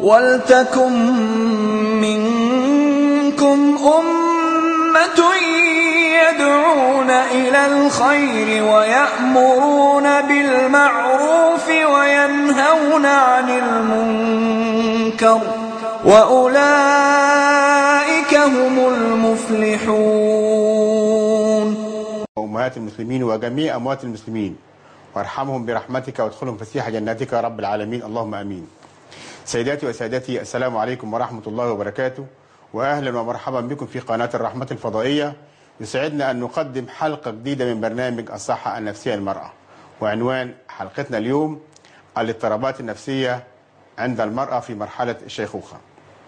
ولتكن منكم أمة يدعون إلى الخير ويأمرون بالمعروف وينهون عن المنكر وأولئك هم المفلحون أمهات المسلمين وجميع أموات المسلمين وارحمهم برحمتك وادخلهم فسيح جناتك يا رب العالمين اللهم امين. سيداتي وسادتي السلام عليكم ورحمه الله وبركاته واهلا ومرحبا بكم في قناه الرحمه الفضائيه يسعدنا ان نقدم حلقه جديده من برنامج الصحه النفسيه للمراه وعنوان حلقتنا اليوم الاضطرابات النفسيه عند المراه في مرحله الشيخوخه.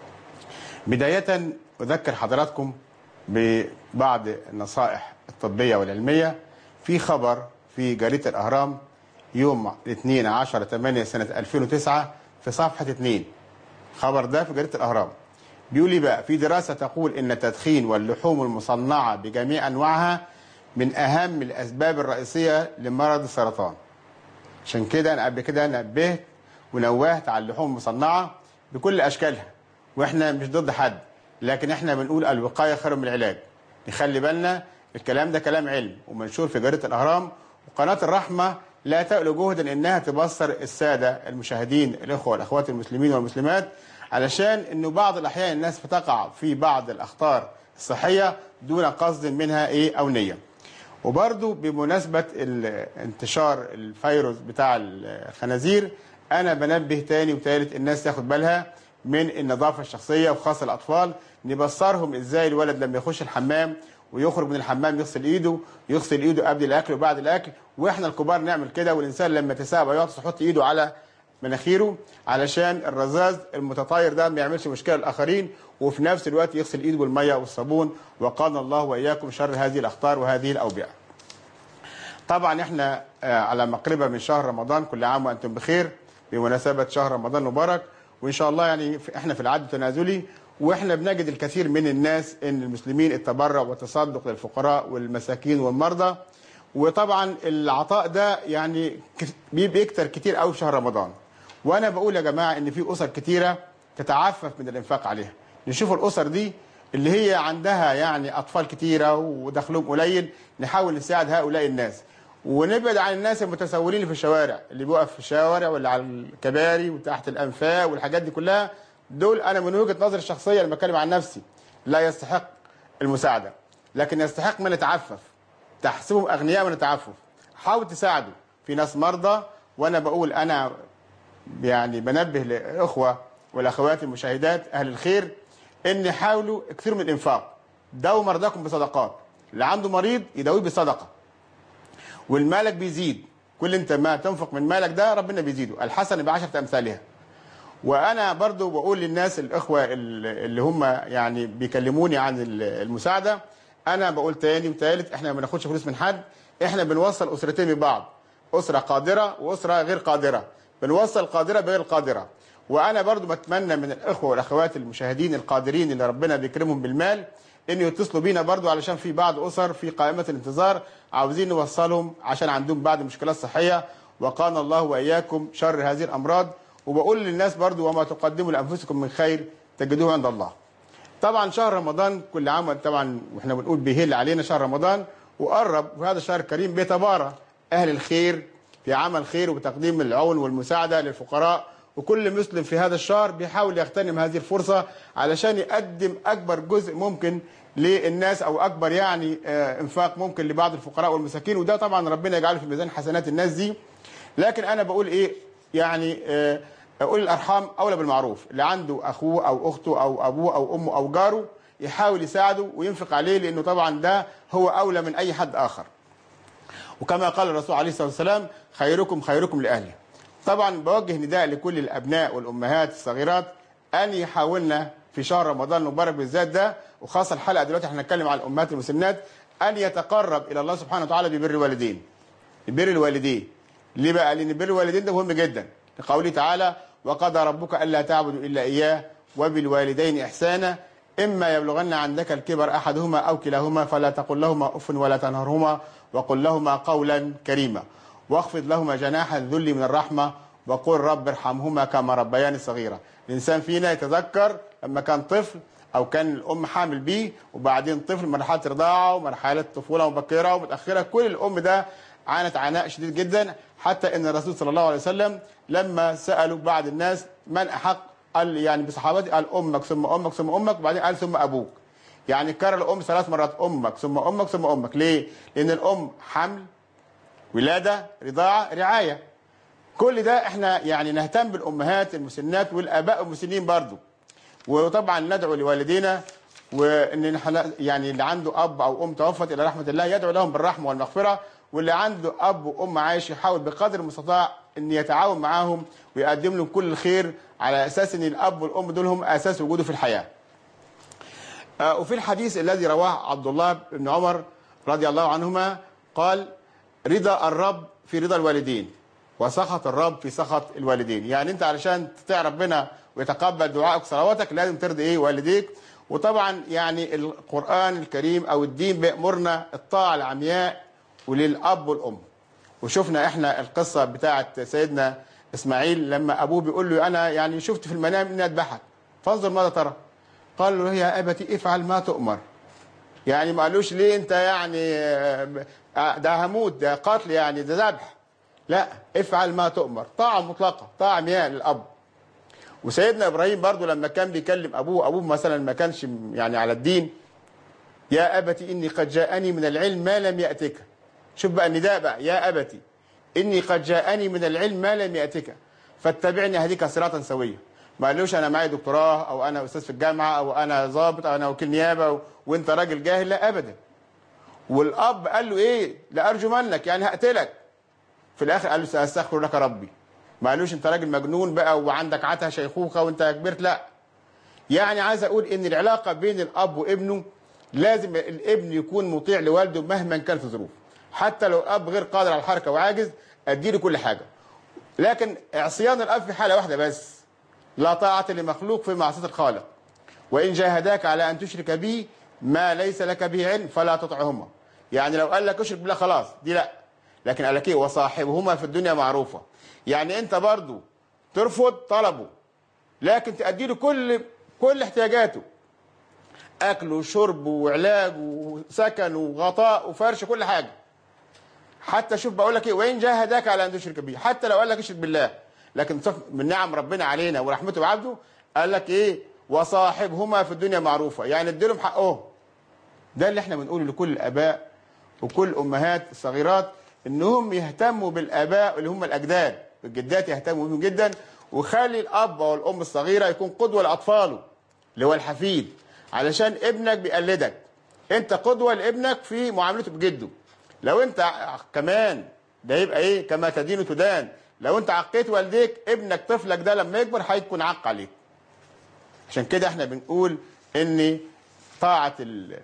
بدايه اذكر حضراتكم ببعض النصائح الطبيه والعلميه في خبر في جريدة الأهرام يوم 2 10 8 سنة 2009 في صفحة 2 خبر ده في جريدة الأهرام بيقول لي بقى في دراسة تقول إن التدخين واللحوم المصنعة بجميع أنواعها من أهم الأسباب الرئيسية لمرض السرطان عشان كده أنا قبل كده نبهت ونوهت على اللحوم المصنعة بكل أشكالها وإحنا مش ضد حد لكن إحنا بنقول الوقاية خير من العلاج نخلي بالنا الكلام ده كلام علم ومنشور في جريدة الأهرام وقناة الرحمة لا تألو جهدا انها تبصر السادة المشاهدين الاخوة والاخوات المسلمين والمسلمات علشان انه بعض الاحيان الناس بتقع في بعض الاخطار الصحية دون قصد منها ايه او نية وبرضو بمناسبة انتشار الفيروس بتاع الخنازير انا بنبه تاني وتالت الناس تاخد بالها من النظافة الشخصية وخاصة الاطفال نبصرهم ازاي الولد لما يخش الحمام ويخرج من الحمام يغسل ايده يغسل ايده قبل الاكل وبعد الاكل واحنا الكبار نعمل كده والانسان لما يتساءل يعطس يحط ايده على مناخيره علشان الرذاذ المتطاير ده ما يعملش مشكله للاخرين وفي نفس الوقت يغسل ايده بالميه والصابون وقانا الله واياكم شر هذه الاخطار وهذه الاوبئه. طبعا احنا على مقربه من شهر رمضان كل عام وانتم بخير بمناسبه شهر رمضان المبارك وان شاء الله يعني احنا في العد التنازلي واحنا بنجد الكثير من الناس ان المسلمين التبرع والتصدق للفقراء والمساكين والمرضى وطبعا العطاء ده يعني بيكتر كتير قوي في شهر رمضان وانا بقول يا جماعه ان في اسر كتيره تتعفف من الانفاق عليها نشوف الاسر دي اللي هي عندها يعني اطفال كتيره ودخلهم قليل نحاول نساعد هؤلاء الناس ونبعد عن الناس المتسولين في الشوارع اللي بيقف في الشوارع واللي على الكباري وتحت الانفاق والحاجات دي كلها دول انا من وجهه نظري الشخصيه لما بتكلم عن نفسي لا يستحق المساعده لكن يستحق من يتعفف تحسبهم اغنياء من التعفف حاول تساعده في ناس مرضى وانا بقول انا يعني بنبه الاخوه والاخوات المشاهدات اهل الخير ان حاولوا اكثروا من الانفاق داووا مرضاكم بصدقات اللي عنده مريض يداويه بصدقه والمالك بيزيد كل انت ما تنفق من مالك ده ربنا بيزيده الحسن بعشره امثالها وانا برضو بقول للناس الاخوه اللي هم يعني بيكلموني عن المساعده انا بقول تاني وتالت احنا ما بناخدش فلوس من حد احنا بنوصل اسرتين ببعض اسره قادره واسره غير قادره بنوصل قادره بغير قادره وانا برضو بتمنى من الاخوه والاخوات المشاهدين القادرين اللي ربنا بيكرمهم بالمال ان يتصلوا بينا برضو علشان في بعض اسر في قائمه الانتظار عاوزين نوصلهم عشان عندهم بعض مشكلات صحيه وقانا الله واياكم شر هذه الامراض وبقول للناس برضو وما تقدموا لانفسكم من خير تجدوه عند الله. طبعا شهر رمضان كل عام طبعا واحنا بنقول بيهل علينا شهر رمضان وقرب وهذا الشهر الكريم بيتبارى اهل الخير في عمل خير وتقديم العون والمساعده للفقراء وكل مسلم في هذا الشهر بيحاول يغتنم هذه الفرصه علشان يقدم اكبر جزء ممكن للناس او اكبر يعني انفاق ممكن لبعض الفقراء والمساكين وده طبعا ربنا يجعله في ميزان حسنات الناس دي لكن انا بقول ايه يعني آه اولي الارحام اولى بالمعروف اللي عنده اخوه او اخته او ابوه او امه او جاره يحاول يساعده وينفق عليه لانه طبعا ده هو اولى من اي حد اخر وكما قال الرسول عليه الصلاه والسلام خيركم خيركم لاهله طبعا بوجه نداء لكل الابناء والامهات الصغيرات ان يحاولنا في شهر رمضان المبارك بالذات ده وخاصه الحلقه دلوقتي احنا هنتكلم على الامهات المسنات ان يتقرب الى الله سبحانه وتعالى ببر الوالدين ببر الوالدين ليه بقى لان بر الوالدين ده مهم جدا لقوله تعالى وقضى ربك الا تعبدوا الا اياه وبالوالدين احسانا اما يبلغن عندك الكبر احدهما او كلاهما فلا تقل لهما اف ولا تنهرهما وقل لهما قولا كريما واخفض لهما جناح الذل من الرحمه وقل رب ارحمهما كما ربياني صغيرة الإنسان فينا يتذكر لما كان طفل أو كان الأم حامل بيه وبعدين طفل مرحلة رضاعة ومرحلة طفولة مبكرة ومتأخرة كل الأم ده عانت عناء شديد جدا حتى ان الرسول صلى الله عليه وسلم لما سالوا بعض الناس من احق قال يعني بصحابتي قال امك ثم امك ثم امك وبعدين قال ثم ابوك يعني كرر الام ثلاث مرات امك ثم امك ثم امك ليه؟ لان الام حمل ولاده رضاعه رعايه كل ده احنا يعني نهتم بالامهات المسنات والاباء المسنين برضو وطبعا ندعو لوالدينا وان نحن يعني اللي عنده اب او ام توفت الى رحمه الله يدعو لهم بالرحمه والمغفره واللي عنده اب وام عايش يحاول بقدر المستطاع ان يتعاون معاهم ويقدم لهم كل الخير على اساس ان الاب والام دول هم اساس وجوده في الحياه. آه، وفي الحديث الذي رواه عبد الله بن عمر رضي الله عنهما قال رضا الرب في رضا الوالدين وسخط الرب في سخط الوالدين يعني انت علشان تطيع ربنا ويتقبل دعائك وصلواتك لازم ترضي ايه والديك وطبعا يعني القران الكريم او الدين بيامرنا الطاعه العمياء وللاب والام وشفنا احنا القصه بتاعه سيدنا اسماعيل لما ابوه بيقول له انا يعني شفت في المنام اني اذبحك فانظر ماذا ترى قال له يا ابتي افعل ما تؤمر يعني ما قالوش ليه انت يعني آه، ده هموت ده قتل يعني ده ذبح لا افعل ما تؤمر طاعه مطلقه طاعه عمياء للاب وسيدنا ابراهيم برضو لما كان بيكلم ابوه ابوه مثلا ما كانش يعني على الدين يا ابتي اني قد جاءني من العلم ما لم ياتك شوف بقى النداء بقى يا ابتي اني قد جاءني من العلم ما لم ياتك فاتبعني اهديك صراطا سويا ما قالوش انا معايا دكتوراه او انا استاذ في الجامعه او انا ضابط او انا وكيل نيابه و... وانت راجل جاهل لا ابدا والاب قال له ايه لارجمنك يعني هقتلك في الاخر قال له ساستغفر لك ربي ما قالوش انت راجل مجنون بقى وعندك عته شيخوخه وانت كبرت لا يعني عايز اقول ان العلاقه بين الاب وابنه لازم الابن يكون مطيع لوالده مهما كانت الظروف حتى لو الاب غير قادر على الحركه وعاجز اديله كل حاجه لكن عصيان الاب في حاله واحده بس لا طاعه لمخلوق في معصيه الخالق وان جاهداك على ان تشرك بي ما ليس لك به علم فلا تطعهما يعني لو قال لك اشرك بالله خلاص دي لا لكن قال لك ايه وصاحبهما في الدنيا معروفه يعني انت برضو ترفض طلبه لكن تأدي له كل كل احتياجاته اكل وشرب وعلاج وسكن وغطاء وفرش كل حاجه حتى شوف بقول لك ايه وان جاهداك على ان تشرك به حتى لو قال لك اشرك بالله لكن شوف من نعم ربنا علينا ورحمته بعبده قال لك ايه وصاحبهما في الدنيا معروفه يعني اديلهم حقهم ده اللي احنا بنقوله لكل الاباء وكل الامهات الصغيرات انهم يهتموا بالاباء اللي هم الاجداد الجدات يهتموا بهم جدا وخلي الاب والام الصغيره يكون قدوه لاطفاله اللي هو الحفيد علشان ابنك بيقلدك انت قدوه لابنك في معاملته بجده لو انت ع- كمان ده يبقى ايه كما تدين تدان لو انت عقيت والديك ابنك طفلك ده لما يكبر هيكون عق عليك عشان كده احنا بنقول ان طاعه ال-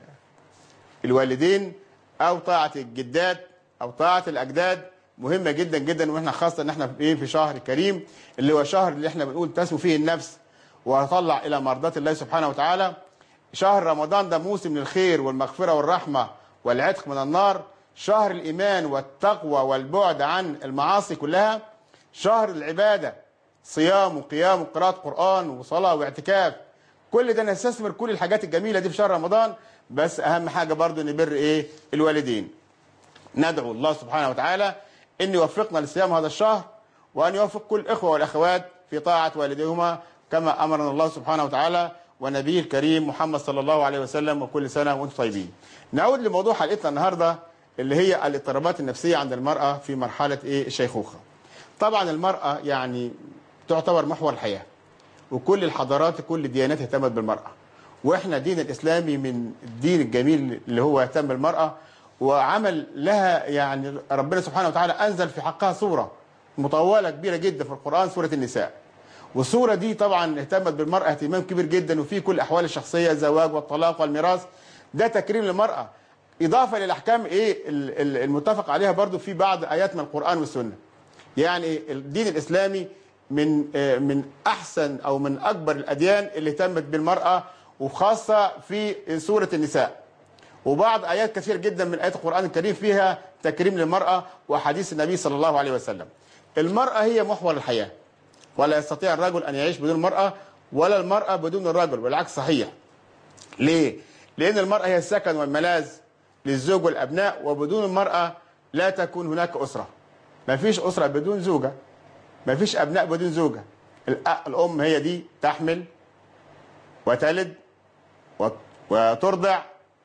الوالدين او طاعه الجدات او طاعه الاجداد مهمه جدا جدا واحنا خاصه ان احنا في ايه في شهر كريم اللي هو شهر اللي احنا بنقول تسمو فيه النفس وتطلع الى مرضات الله سبحانه وتعالى شهر رمضان ده موسم للخير والمغفره والرحمه والعتق من النار شهر الايمان والتقوى والبعد عن المعاصي كلها شهر العباده صيام وقيام وقراءه قران وصلاه واعتكاف كل ده نستثمر كل الحاجات الجميله دي في شهر رمضان بس اهم حاجه برضو نبر ايه الوالدين ندعو الله سبحانه وتعالى ان يوفقنا لصيام هذا الشهر وان يوفق كل الاخوه والاخوات في طاعه والديهما كما امرنا الله سبحانه وتعالى ونبيه الكريم محمد صلى الله عليه وسلم وكل سنه وانتم طيبين. نعود لموضوع حلقتنا النهارده اللي هي الاضطرابات النفسيه عند المراه في مرحله ايه الشيخوخه. طبعا المراه يعني تعتبر محور الحياه. وكل الحضارات كل الديانات اهتمت بالمرأة واحنا دين الاسلامي من الدين الجميل اللي هو يهتم بالمرأة وعمل لها يعني ربنا سبحانه وتعالى انزل في حقها سورة مطولة كبيرة جدا في القرآن سورة النساء والسورة دي طبعا اهتمت بالمرأة اهتمام كبير جدا وفي كل الاحوال الشخصية الزواج والطلاق والميراث ده تكريم للمرأة اضافة للاحكام ايه ال- ال- المتفق عليها برضو في بعض ايات من القرآن والسنة يعني الدين الاسلامي من آه، من احسن او من اكبر الاديان اللي اهتمت بالمراه وخاصه في سوره النساء وبعض ايات كثير جدا من ايات القران الكريم فيها تكريم للمراه واحاديث النبي صلى الله عليه وسلم المرأة هي محور الحياة ولا يستطيع الرجل أن يعيش بدون المرأة ولا المرأة بدون الرجل والعكس صحيح ليه؟ لأن المرأة هي السكن والملاذ للزوج والأبناء وبدون المرأة لا تكون هناك أسرة ما فيش أسرة بدون زوجة ما فيش أبناء بدون زوجة الأ- الأم هي دي تحمل وتلد وت- وترضع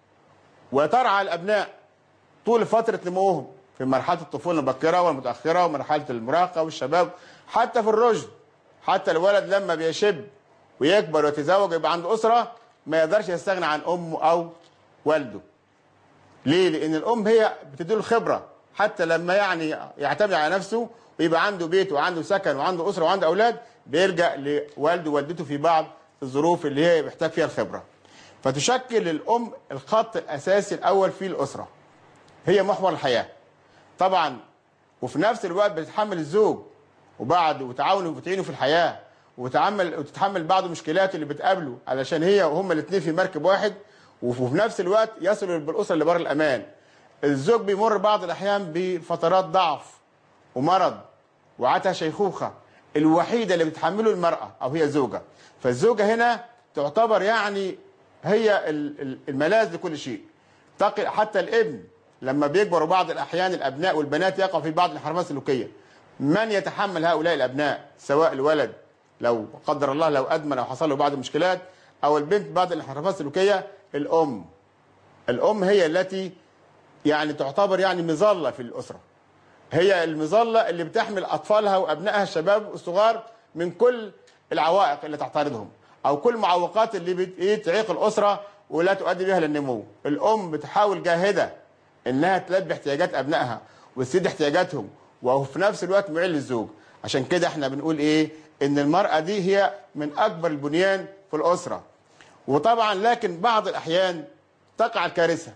وترعى الأبناء طول فترة نموهم في مرحلة الطفولة المبكرة والمتأخرة ومرحلة المراهقة والشباب حتى في الرشد حتى الولد لما بيشب ويكبر ويتزوج ويبقى عنده أسرة ما يقدرش يستغنى عن أمه أو والده ليه؟ لأن الأم هي بتديله الخبرة حتى لما يعني يعتمد على نفسه ويبقى عنده بيت وعنده سكن وعنده أسرة وعنده أولاد بيلجأ لوالده ووالدته في بعض الظروف اللي هي بيحتاج فيها الخبرة فتشكل الأم الخط الأساسي الأول في الأسرة هي محور الحياة طبعا وفي نفس الوقت بتتحمل الزوج وبعد وتعاونه وتعينه في الحياة وتعمل وتتحمل بعض المشكلات اللي بتقابله علشان هي وهما الاثنين في مركب واحد وفي نفس الوقت يصلوا بالأسرة لبر الأمان الزوج بيمر بعض الأحيان بفترات ضعف ومرض وعتها شيخوخة الوحيدة اللي بتحمله المرأة أو هي زوجة فالزوجة هنا تعتبر يعني هي ال- ال- الملاذ لكل شيء تقل حتى الابن لما بيكبروا بعض الأحيان الأبناء والبنات يقع في بعض الانحرافات السلوكية من يتحمل هؤلاء الأبناء سواء الولد لو قدر الله لو أدمن أو حصل له بعض المشكلات أو البنت بعض الانحرافات السلوكية الأم الأم هي التي يعني تعتبر يعني مظلة في الأسرة هي المظلة اللي بتحمل أطفالها وأبنائها الشباب الصغار من كل العوائق اللي تعترضهم أو كل معوقات اللي بت- إيه تعيق الأسرة ولا تؤدي بها للنمو الأم بتحاول جاهدة إنها تلبي احتياجات أبنائها وتسد احتياجاتهم وفي نفس الوقت معين للزوج عشان كده احنا بنقول إيه إن المرأة دي هي من أكبر البنيان في الأسرة وطبعا لكن بعض الأحيان تقع الكارثة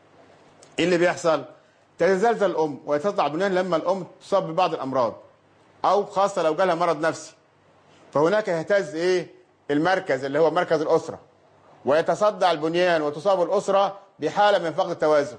ايه اللي بيحصل؟ تتزلزل الام ويتطلع بنيان لما الام تصاب ببعض الامراض او خاصه لو جالها مرض نفسي فهناك يهتز ايه؟ المركز اللي هو مركز الاسره ويتصدع البنيان وتصاب الاسره بحاله من فقد التوازن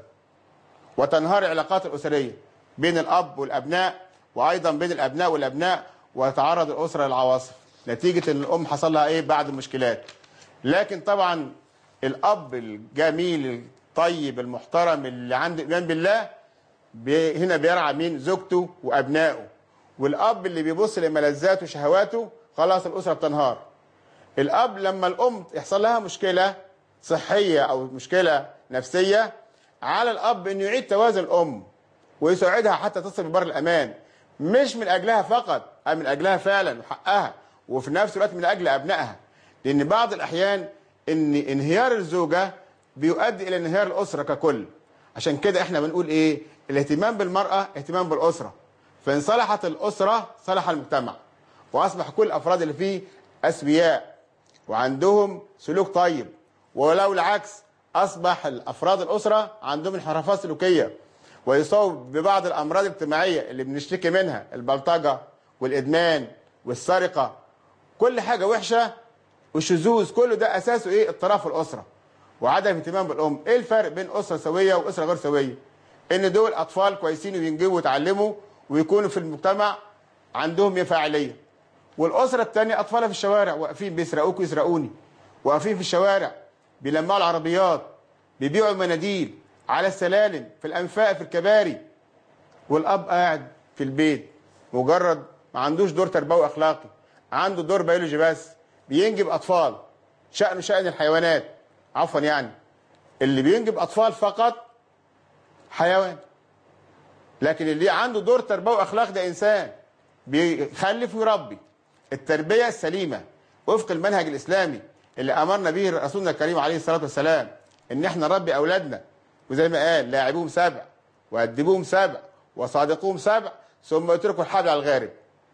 وتنهار العلاقات الاسريه بين الاب والابناء وايضا بين الابناء والابناء وتعرض الاسره للعواصف نتيجه ان الام حصل لها ايه بعد المشكلات لكن طبعا الاب الجميل الطيب المحترم اللي عنده ايمان بالله بي هنا بيرعى مين زوجته وابنائه والاب اللي بيبص لملذاته وشهواته خلاص الاسره بتنهار الاب لما الام يحصل لها مشكله صحيه او مشكله نفسيه على الاب انه يعيد توازن الام ويساعدها حتى تصل ببر الامان مش من اجلها فقط أي من اجلها فعلا وحقها وفي نفس الوقت من اجل ابنائها لان بعض الاحيان ان انهيار الزوجه بيؤدي الى انهيار الاسره ككل عشان كده احنا بنقول ايه الاهتمام بالمراه اهتمام بالاسره فان صلحت الاسره صلح المجتمع واصبح كل الافراد اللي فيه اسوياء وعندهم سلوك طيب ولو العكس اصبح الافراد الاسره عندهم انحرافات سلوكيه ويصابوا ببعض الامراض الاجتماعيه اللي بنشتكي منها البلطجه والادمان والسرقه كل حاجه وحشه والشذوذ كله ده اساسه ايه اضطراب في الاسره وعدم اهتمام بالام ايه الفرق بين اسره سويه واسره غير سويه ان دول اطفال كويسين وينجبوا ويتعلموا ويكونوا في المجتمع عندهم فاعليه والاسره الثانيه اطفالها في الشوارع واقفين بيسرقوك ويسرقوني واقفين في الشوارع بيلمعوا العربيات بيبيعوا المناديل على السلالم في الانفاق في الكباري والاب قاعد في البيت مجرد ما عندوش دور تربوي اخلاقي عنده دور بيولوجي بس بينجب اطفال شأنه شأن الحيوانات عفوا يعني اللي بينجب اطفال فقط حيوان لكن اللي عنده دور تربوي واخلاق ده انسان بيخلف ويربي التربيه السليمه وفق المنهج الاسلامي اللي امرنا به رسولنا الكريم عليه الصلاه والسلام ان احنا نربي اولادنا وزي ما قال لاعبوهم سبع وادبوهم سبع وصادقوهم سبع ثم اتركوا الحبل على الغارب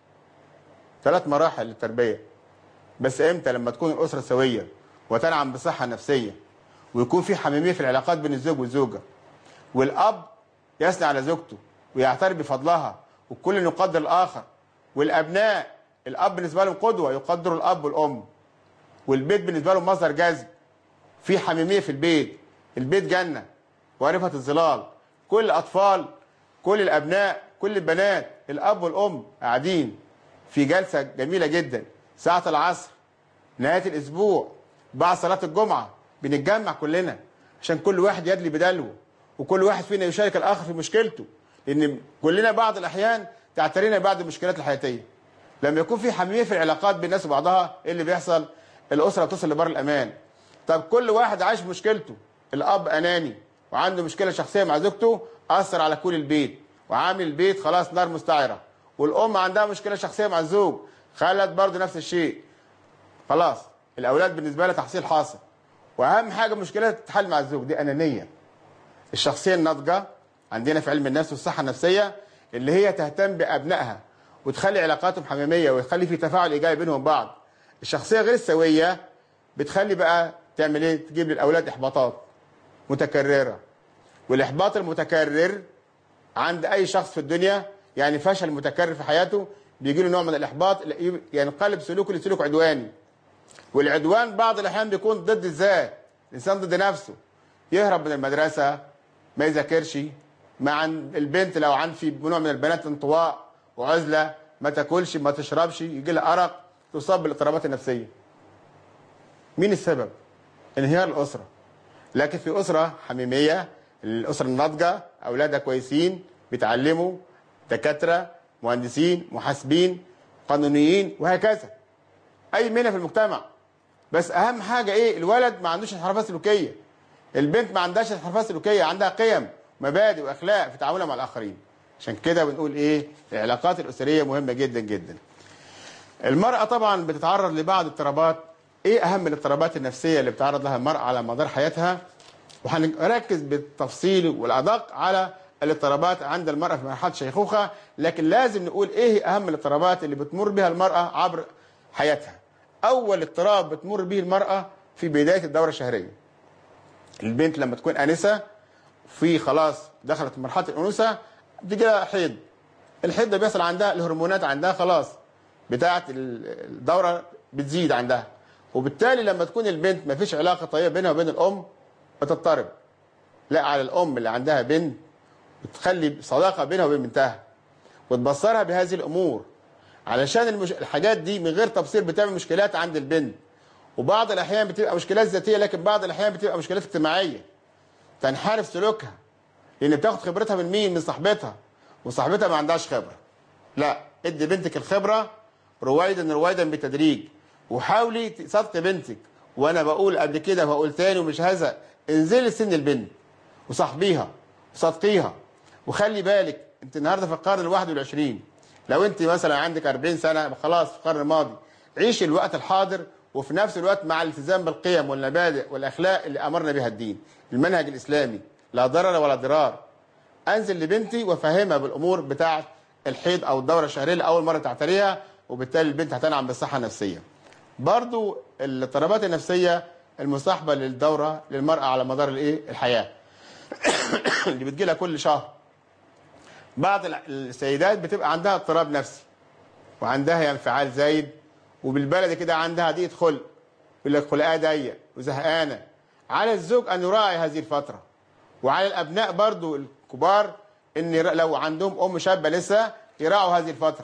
ثلاث مراحل للتربيه بس امتى لما تكون الاسره سويه وتنعم بصحه نفسيه ويكون في حميميه في العلاقات بين الزوج والزوجه والاب يثني على زوجته ويعترف بفضلها والكل يقدر الاخر والابناء الاب بالنسبه لهم قدوه يقدروا الاب والام والبيت بالنسبه لهم مصدر جذب في حميميه في البيت البيت جنه وعرفه الظلال كل الاطفال كل الابناء كل البنات الاب والام قاعدين في جلسه جميله جدا ساعه العصر نهايه الاسبوع بعد صلاه الجمعه بنتجمع كلنا عشان كل واحد يدلي بدلوه وكل واحد فينا يشارك الاخر في مشكلته لان كلنا بعض الاحيان تعترينا بعض المشكلات الحياتيه لما يكون في حميميه في العلاقات بين الناس وبعضها ايه اللي بيحصل الاسره بتصل لبر الامان طب كل واحد عايش مشكلته الاب اناني وعنده مشكله شخصيه مع زوجته اثر على كل البيت وعامل البيت خلاص نار مستعره والام عندها مشكله شخصيه مع الزوج خلت برضه نفس الشيء خلاص الاولاد بالنسبه لها تحصيل حاصل واهم حاجه مشكله تتحل مع الزوج دي انانيه الشخصيه الناضجه عندنا في علم النفس والصحه النفسيه اللي هي تهتم بابنائها وتخلي علاقاتهم حميميه وتخلي في تفاعل ايجابي بينهم بعض الشخصيه غير السويه بتخلي بقى تعمل ايه تجيب للاولاد احباطات متكرره والاحباط المتكرر عند اي شخص في الدنيا يعني فشل متكرر في حياته بيجي له نوع من الاحباط ينقلب سلوكه لسلوك عدواني والعدوان بعض الاحيان بيكون ضد الذات الانسان ضد نفسه يهرب من المدرسه ما يذاكرش مع البنت لو عند في نوع من البنات انطواء وعزله ما تاكلش ما تشربش يجي لها ارق تصاب بالاضطرابات النفسيه مين السبب انهيار الاسره لكن في اسره حميميه الاسره الناضجه اولادها كويسين بيتعلموا دكاتره مهندسين محاسبين قانونيين وهكذا اي مهنه في المجتمع بس اهم حاجه ايه الولد ما عندوش انحرافات سلوكيه البنت ما عندهاش انحرافات سلوكيه عندها قيم مبادئ واخلاق في تعاملها مع الاخرين عشان كده بنقول ايه العلاقات الاسريه مهمه جدا جدا المراه طبعا بتتعرض لبعض الاضطرابات ايه اهم الاضطرابات النفسيه اللي بتتعرض لها المراه على مدار حياتها وهنركز بالتفصيل والادق على الاضطرابات عند المراه في مرحله الشيخوخه لكن لازم نقول ايه اهم الاضطرابات اللي بتمر بها المراه عبر حياتها اول اضطراب بتمر به المراه في بدايه الدوره الشهريه البنت لما تكون انسه في خلاص دخلت مرحله الانوثه بتيجي لها حيض الحيض ده بيحصل عندها الهرمونات عندها خلاص بتاعه الدوره بتزيد عندها وبالتالي لما تكون البنت ما فيش علاقه طيبه بينها وبين الام بتضطرب لا على الام اللي عندها بنت بتخلي صداقه بينها وبين بنتها وتبصرها بهذه الامور علشان المش... الحاجات دي من غير تبصير بتعمل مشكلات عند البنت وبعض الاحيان بتبقى مشكلات ذاتيه لكن بعض الاحيان بتبقى مشكلات اجتماعيه تنحرف سلوكها لان بتاخد خبرتها من مين من صاحبتها وصاحبتها ما عندهاش خبره لا ادي بنتك الخبره رويدا رويدا بالتدريج وحاولي صدق بنتك وانا بقول قبل كده وهقول تاني ومش هزق انزلي سن البنت وصاحبيها وصدقيها وخلي بالك انت النهارده في القرن الواحد والعشرين لو انت مثلا عندك 40 سنه خلاص في القرن الماضي عيشي الوقت الحاضر وفي نفس الوقت مع الالتزام بالقيم والمبادئ والاخلاق اللي امرنا بها الدين المنهج الاسلامي لا ضرر ولا ضرار انزل لبنتي وافهمها بالامور بتاعه الحيض او الدوره الشهريه اللي اول مره تعتريها وبالتالي البنت هتنعم بالصحه النفسيه برضو الاضطرابات النفسيه المصاحبه للدوره للمراه على مدار الايه الحياه اللي بتجيلها كل شهر بعض السيدات بتبقى عندها اضطراب نفسي وعندها انفعال زايد وبالبلد كده عندها ضيقه خلق يقول لك خلقها ضيق وزهقانه على الزوج ان يراعي هذه الفتره وعلى الابناء برضو الكبار ان لو عندهم ام شابه لسه يراعوا هذه الفتره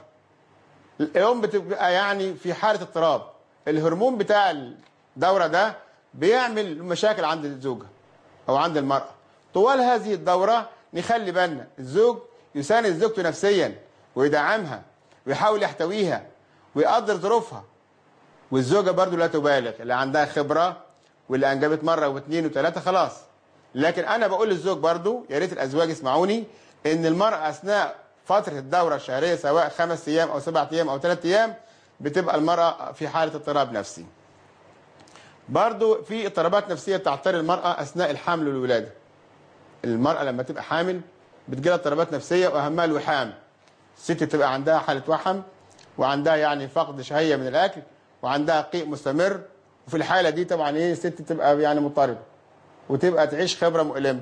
الام بتبقى يعني في حاله اضطراب الهرمون بتاع الدوره ده بيعمل مشاكل عند الزوجه او عند المراه طوال هذه الدوره نخلي بالنا الزوج يساند زوجته نفسيا ويدعمها ويحاول يحتويها ويقدر ظروفها والزوجه برضو لا تبالغ اللي عندها خبره واللي انجبت مره واثنين وثلاثه خلاص لكن انا بقول للزوج برضو يا ريت الازواج يسمعوني ان المراه اثناء فتره الدوره الشهريه سواء خمس ايام او سبعة ايام او ثلاث ايام بتبقى المراه في حاله اضطراب نفسي برضو في اضطرابات نفسيه تعتري المراه اثناء الحمل والولاده المراه لما تبقى حامل بتجيلها اضطرابات نفسيه واهمها الوحام الست تبقى عندها حاله وحم وعندها يعني فقد شهيه من الاكل وعندها قيء مستمر وفي الحاله دي طبعا ايه الست تبقى يعني مضطربه وتبقى تعيش خبره مؤلمه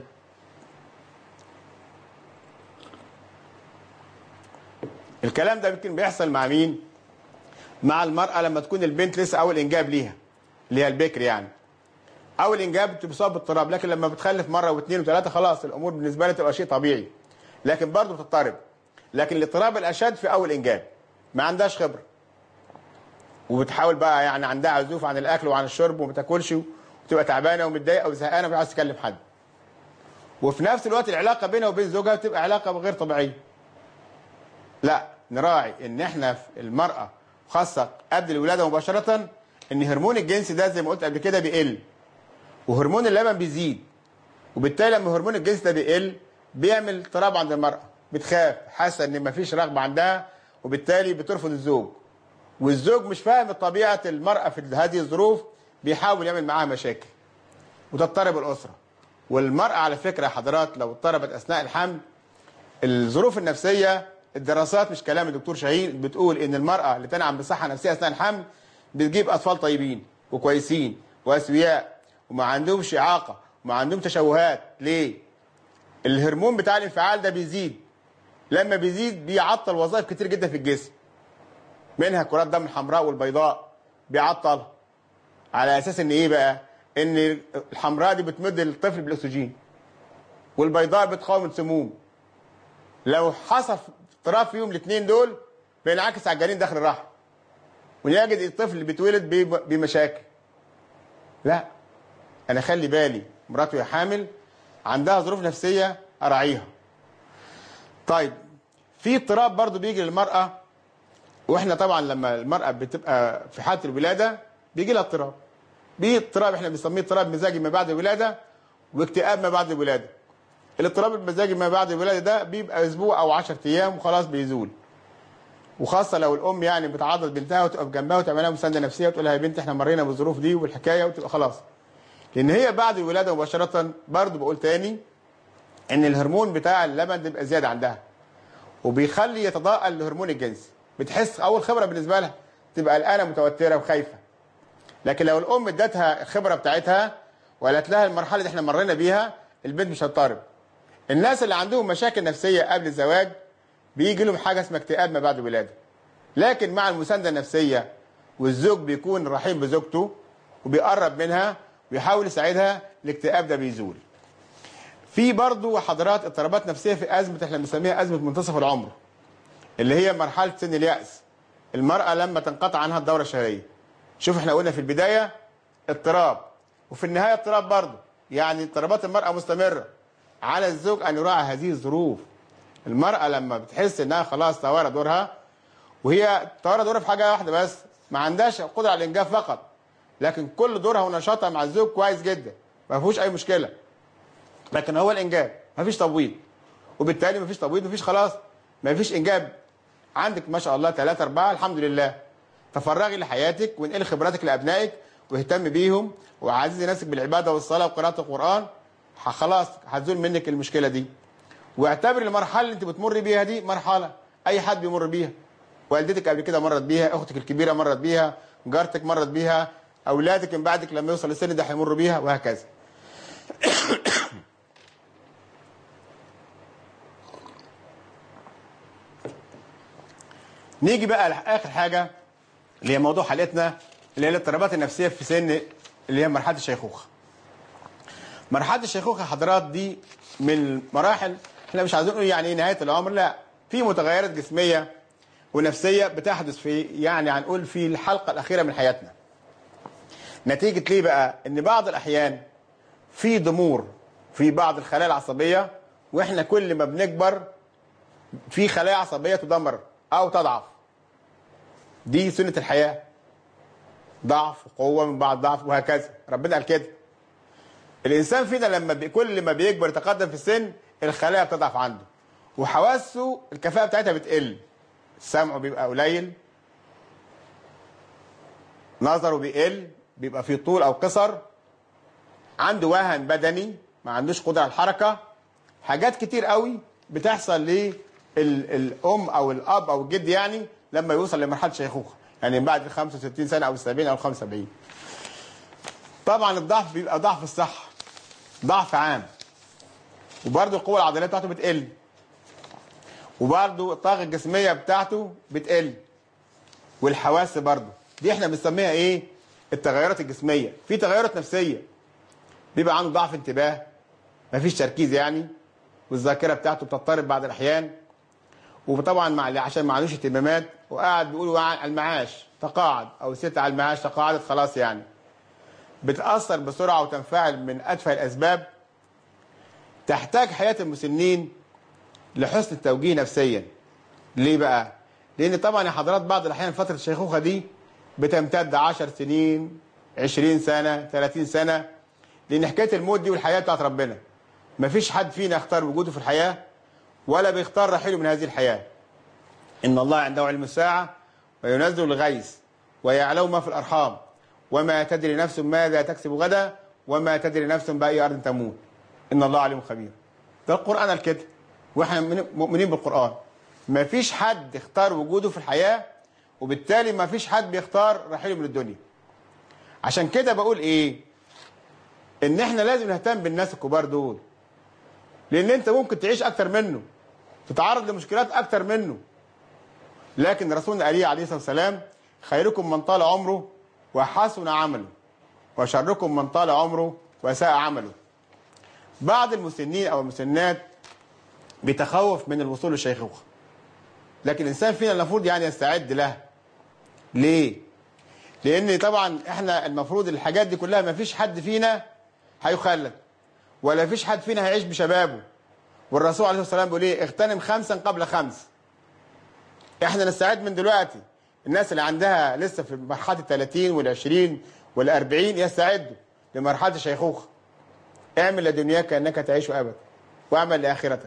الكلام ده يمكن بيحصل مع مين مع المرأة لما تكون البنت لسه أول إنجاب ليها اللي هي البكر يعني أول إنجاب بتصاب باضطراب لكن لما بتخلف مرة واثنين وثلاثة خلاص الأمور بالنسبة لها تبقى شيء طبيعي لكن برضه بتضطرب لكن الاضطراب الاشد في اول انجاب ما عندهاش خبره وبتحاول بقى يعني عندها عزوف عن الاكل وعن الشرب وما بتاكلش وتبقى تعبانه ومتضايقه وزهقانه ومش عايزه تكلم حد وفي نفس الوقت العلاقه بينها وبين زوجها بتبقى علاقه غير طبيعيه لا نراعي ان احنا في المراه خاصه قبل الولاده مباشره ان هرمون الجنس ده زي ما قلت قبل كده بيقل وهرمون اللبن بيزيد وبالتالي لما هرمون الجنس ده بيقل بيعمل اضطراب عند المراه بتخاف حاسه ان مفيش رغبه عندها وبالتالي بترفض الزوج والزوج مش فاهم طبيعه المراه في هذه الظروف بيحاول يعمل معاها مشاكل وتضطرب الاسره والمراه على فكره يا حضرات لو اضطربت اثناء الحمل الظروف النفسيه الدراسات مش كلام الدكتور شاهين بتقول ان المراه اللي تنعم بصحه نفسيه اثناء الحمل بتجيب اطفال طيبين وكويسين واسوياء وما عندهمش اعاقه وما عندهم تشوهات ليه؟ الهرمون بتاع الانفعال ده بيزيد لما بيزيد بيعطل وظائف كتير جدا في الجسم منها كرات الدم الحمراء والبيضاء بيعطل على اساس ان ايه بقى؟ ان الحمراء دي بتمد الطفل بالاكسجين والبيضاء بتقاوم السموم لو حصل اضطراب فيهم الاثنين دول بينعكس على الجنين داخل الرحم ونجد الطفل اللي بيتولد بي- بمشاكل لا انا خلي بالي مراتي وهي حامل عندها ظروف نفسيه اراعيها طيب في اضطراب برضو بيجي للمراه واحنا طبعا لما المراه بتبقى في حاله الولاده بيجي لها اضطراب بيجي اضطراب احنا بنسميه اضطراب مزاجي ما بعد الولاده واكتئاب ما بعد الولاده الاضطراب المزاجي ما بعد الولاده ده بيبقى اسبوع او 10 ايام وخلاص بيزول وخاصه لو الام يعني بتعضد بنتها وتقف جنبها وتعمل لها مسانده نفسيه وتقول لها يا بنتي احنا مرينا بالظروف دي والحكايه وتبقى خلاص لان هي بعد الولاده مباشره برضه بقول تاني ان الهرمون بتاع اللبن بيبقى زياده عندها وبيخلي يتضاءل هرمون الجنس بتحس اول خبره بالنسبه لها تبقى قلقانه متوتره وخايفه لكن لو الام ادتها الخبره بتاعتها وقالت لها المرحله اللي احنا مرينا بيها البنت مش هتضطرب الناس اللي عندهم مشاكل نفسيه قبل الزواج بيجي لهم حاجه اسمها اكتئاب ما بعد الولاده لكن مع المسانده النفسيه والزوج بيكون رحيم بزوجته وبيقرب منها ويحاول يساعدها الاكتئاب ده بيزول في برضه حضرات اضطرابات نفسيه في ازمه احنا بنسميها ازمه منتصف العمر اللي هي مرحله سن الياس المراه لما تنقطع عنها الدوره الشهريه شوف احنا قلنا في البدايه اضطراب وفي النهايه اضطراب برضه يعني اضطرابات المراه مستمره على الزوج ان يراعي هذه الظروف المراه لما بتحس انها خلاص توارى دورها وهي توارى دورها في حاجه واحده بس ما عندهاش قدره على الانجاب فقط لكن كل دورها ونشاطها مع الزوج كويس جدا ما فيهوش اي مشكله لكن هو الانجاب ما فيش تبويض وبالتالي ما فيش تبويض ما فيش خلاص ما فيش انجاب عندك ما شاء الله ثلاثة أربعة الحمد لله تفرغي لحياتك وانقلي خبراتك لأبنائك واهتمي بيهم وعززي نفسك بالعبادة والصلاة وقراءة القرآن ح- خلاص هتزول منك المشكلة دي واعتبري المرحلة اللي انت بتمر بيها دي مرحلة أي حد بيمر بيها والدتك قبل كده مرت بيها أختك الكبيرة مرت بيها جارتك مرت بيها أولادك من بعدك لما يوصل السن ده هيمروا بيها وهكذا نيجي بقى لاخر حاجه اللي هي موضوع حلقتنا اللي هي الاضطرابات النفسيه في سن اللي هي مرحله الشيخوخه. مرحله الشيخوخه حضرات دي من مراحل احنا مش عايزين نقول يعني ايه نهايه العمر لا في متغيرات جسميه ونفسيه بتحدث في يعني هنقول في الحلقه الاخيره من حياتنا. نتيجه ليه بقى؟ ان بعض الاحيان في ضمور في بعض الخلايا العصبيه واحنا كل ما بنكبر في خلايا عصبيه تدمر او تضعف دي سنه الحياه ضعف وقوه من بعض ضعف وهكذا ربنا قال كده الانسان فينا لما بي كل ما بيكبر يتقدم في السن الخلايا بتضعف عنده وحواسه الكفاءه بتاعتها بتقل سمعه بيبقى قليل نظره بيقل بيبقى فيه طول او قصر عنده وهن بدني ما عندوش قدره على الحركه حاجات كتير قوي بتحصل للام او الاب او الجد يعني لما يوصل لمرحله شيخوخه يعني بعد ال 65 سنه او ال 70 او ال 75 طبعا الضعف بيبقى ضعف الصحه ضعف عام وبرده القوه العضليه بتاعته بتقل وبرده الطاقه الجسميه بتاعته بتقل والحواس برده دي احنا بنسميها ايه التغيرات الجسميه في تغيرات نفسيه بيبقى عنده ضعف انتباه مفيش تركيز يعني والذاكره بتاعته بتضطرب بعض الاحيان وطبعا مع عشان ما عندوش اهتمامات وقاعد بيقول على المعاش تقاعد او ست على المعاش تقاعدت خلاص يعني بتأثر بسرعة وتنفعل من أتفه الأسباب تحتاج حياة المسنين لحسن التوجيه نفسيا ليه بقى؟ لأن طبعا يا حضرات بعض الأحيان فترة الشيخوخة دي بتمتد 10 سنين 20 سنة 30 سنة لأن حكاية الموت دي والحياة بتاعت ربنا مفيش حد فينا يختار وجوده في الحياة ولا بيختار رحيله من هذه الحياة إن الله عنده علم الساعة وينزل الغيث ويعلم ما في الأرحام وما تدري نفس ماذا تكسب غدا وما تدري نفس بأي أرض تموت إن الله عليم خبير ده القرآن قال كده واحنا مؤمنين بالقرآن ما فيش حد اختار وجوده في الحياة وبالتالي ما فيش حد بيختار رحيله من الدنيا عشان كده بقول ايه ان احنا لازم نهتم بالناس الكبار دول لان انت ممكن تعيش اكتر منه تتعرض لمشكلات اكتر منه لكن رسولنا عليه عليه الصلاه والسلام خيركم من طال عمره وحسن عمله وشركم من طال عمره وساء عمله بعض المسنين او المسنات بيتخوف من الوصول للشيخوخه لكن الانسان فينا المفروض يعني يستعد له ليه لان طبعا احنا المفروض الحاجات دي كلها ما فيش حد فينا هيخلد ولا فيش حد فينا هيعيش بشبابه والرسول عليه الصلاه والسلام بيقول ايه اغتنم خمسا قبل خمس احنا نستعد من دلوقتي الناس اللي عندها لسه في مرحله ال 30 وال 20 وال 40 يستعدوا لمرحله الشيخوخه اعمل لدنياك كانك تعيش ابدا واعمل لاخرتك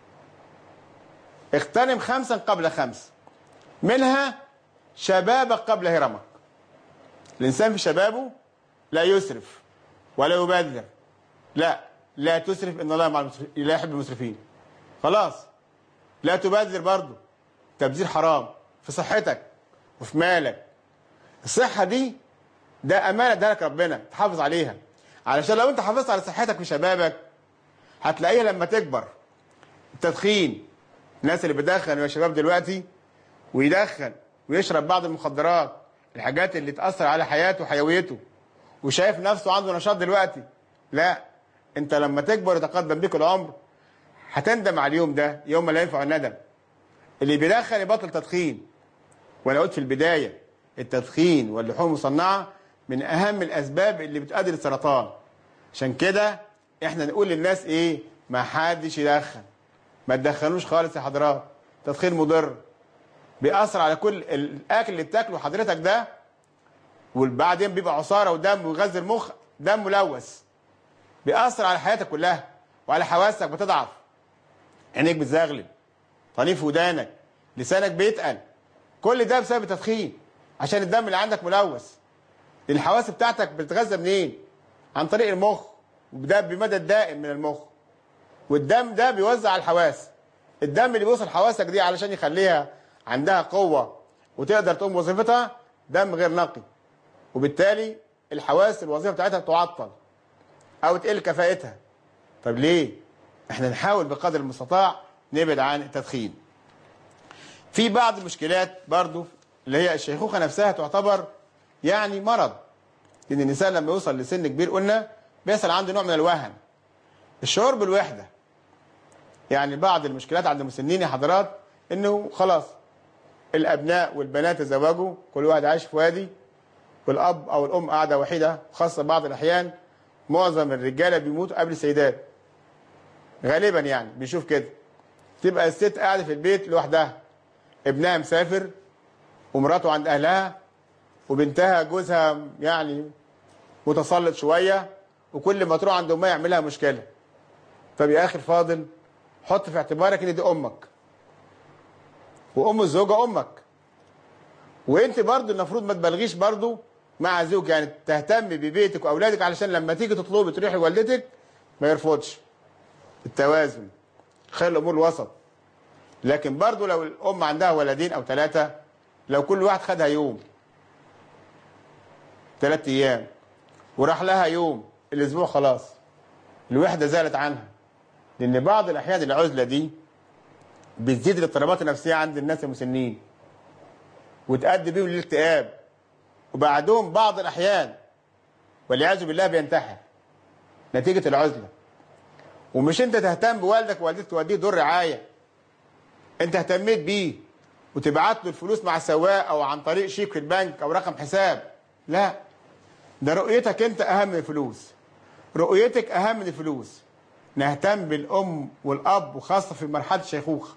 اغتنم خمسا قبل خمس منها شبابك قبل هرمك الانسان في شبابه لا يسرف ولا يبذر لا لا تسرف ان الله مع المسرفين لا يحب المسرفين خلاص لا تبذر برضه تبذير حرام في صحتك وفي مالك الصحه دي ده امانه اداها لك ربنا تحافظ عليها علشان لو انت حافظت على صحتك في شبابك هتلاقيها لما تكبر التدخين الناس اللي بتدخن يا شباب دلوقتي ويدخن ويشرب بعض المخدرات الحاجات اللي تأثر على حياته وحيويته وشايف نفسه عنده نشاط دلوقتي لا انت لما تكبر يتقدم بك العمر هتندم على اليوم ده يوم لا ينفع الندم اللي بيدخن يبطل تدخين وانا قلت في البدايه التدخين واللحوم المصنعه من اهم الاسباب اللي بتؤدي للسرطان عشان كده احنا نقول للناس ايه ما حدش يدخن ما تدخنوش خالص يا حضرات تدخين مضر بيأثر على كل الاكل اللي بتاكله حضرتك ده وبعدين بيبقى عصاره ودم ويغذي المخ دم ملوث بيأثر على حياتك كلها وعلى حواسك بتضعف عينيك بتزغلل طنيف ودانك لسانك بيتقل كل ده بسبب التدخين عشان الدم اللي عندك ملوث الحواس بتاعتك بتتغذى منين عن طريق المخ وده بمدى دائم من المخ والدم ده بيوزع على الحواس الدم اللي بيوصل حواسك دي علشان يخليها عندها قوة وتقدر تقوم وظيفتها دم غير نقي وبالتالي الحواس الوظيفة بتاعتها تعطل أو تقل كفاءتها طب ليه؟ احنا نحاول بقدر المستطاع نبعد عن التدخين في بعض المشكلات برضو اللي هي الشيخوخة نفسها تعتبر يعني مرض لأن الإنسان لما يوصل لسن كبير قلنا بيحصل عنده نوع من الوهن الشعور بالوحدة يعني بعض المشكلات عند المسنين يا حضرات انه خلاص الابناء والبنات تزوجوا كل واحد عايش في وادي والاب او الام قاعده وحيده خاصه بعض الاحيان معظم الرجاله بيموتوا قبل السيدات غالبا يعني بنشوف كده تبقى الست قاعده في البيت لوحدها ابنها مسافر ومراته عند اهلها وبنتها جوزها يعني متسلط شويه وكل ما تروح عند امها يعملها مشكله طب يا اخي الفاضل حط في اعتبارك ان دي امك وام الزوجه امك وانت برضو المفروض ما تبالغيش برضو مع زوج يعني تهتم ببيتك واولادك علشان لما تيجي تطلبي تروحي لوالدتك ما يرفضش التوازن خير الامور الوسط لكن برضو لو الام عندها ولدين او ثلاثه لو كل واحد خدها يوم ثلاث ايام وراح لها يوم الاسبوع خلاص الوحده زالت عنها لان بعض الاحيان العزله دي بتزيد الاضطرابات النفسيه عند الناس المسنين وتؤدي بيهم للاكتئاب وبعدهم بعض الاحيان والعياذ بالله بينتحر نتيجه العزله ومش انت تهتم بوالدك ووالدتك توديه دور رعايه انت اهتميت بيه وتبعت له الفلوس مع السواق او عن طريق شيك في البنك او رقم حساب لا ده رؤيتك انت اهم من الفلوس رؤيتك اهم من الفلوس نهتم بالام والاب وخاصه في مرحله الشيخوخه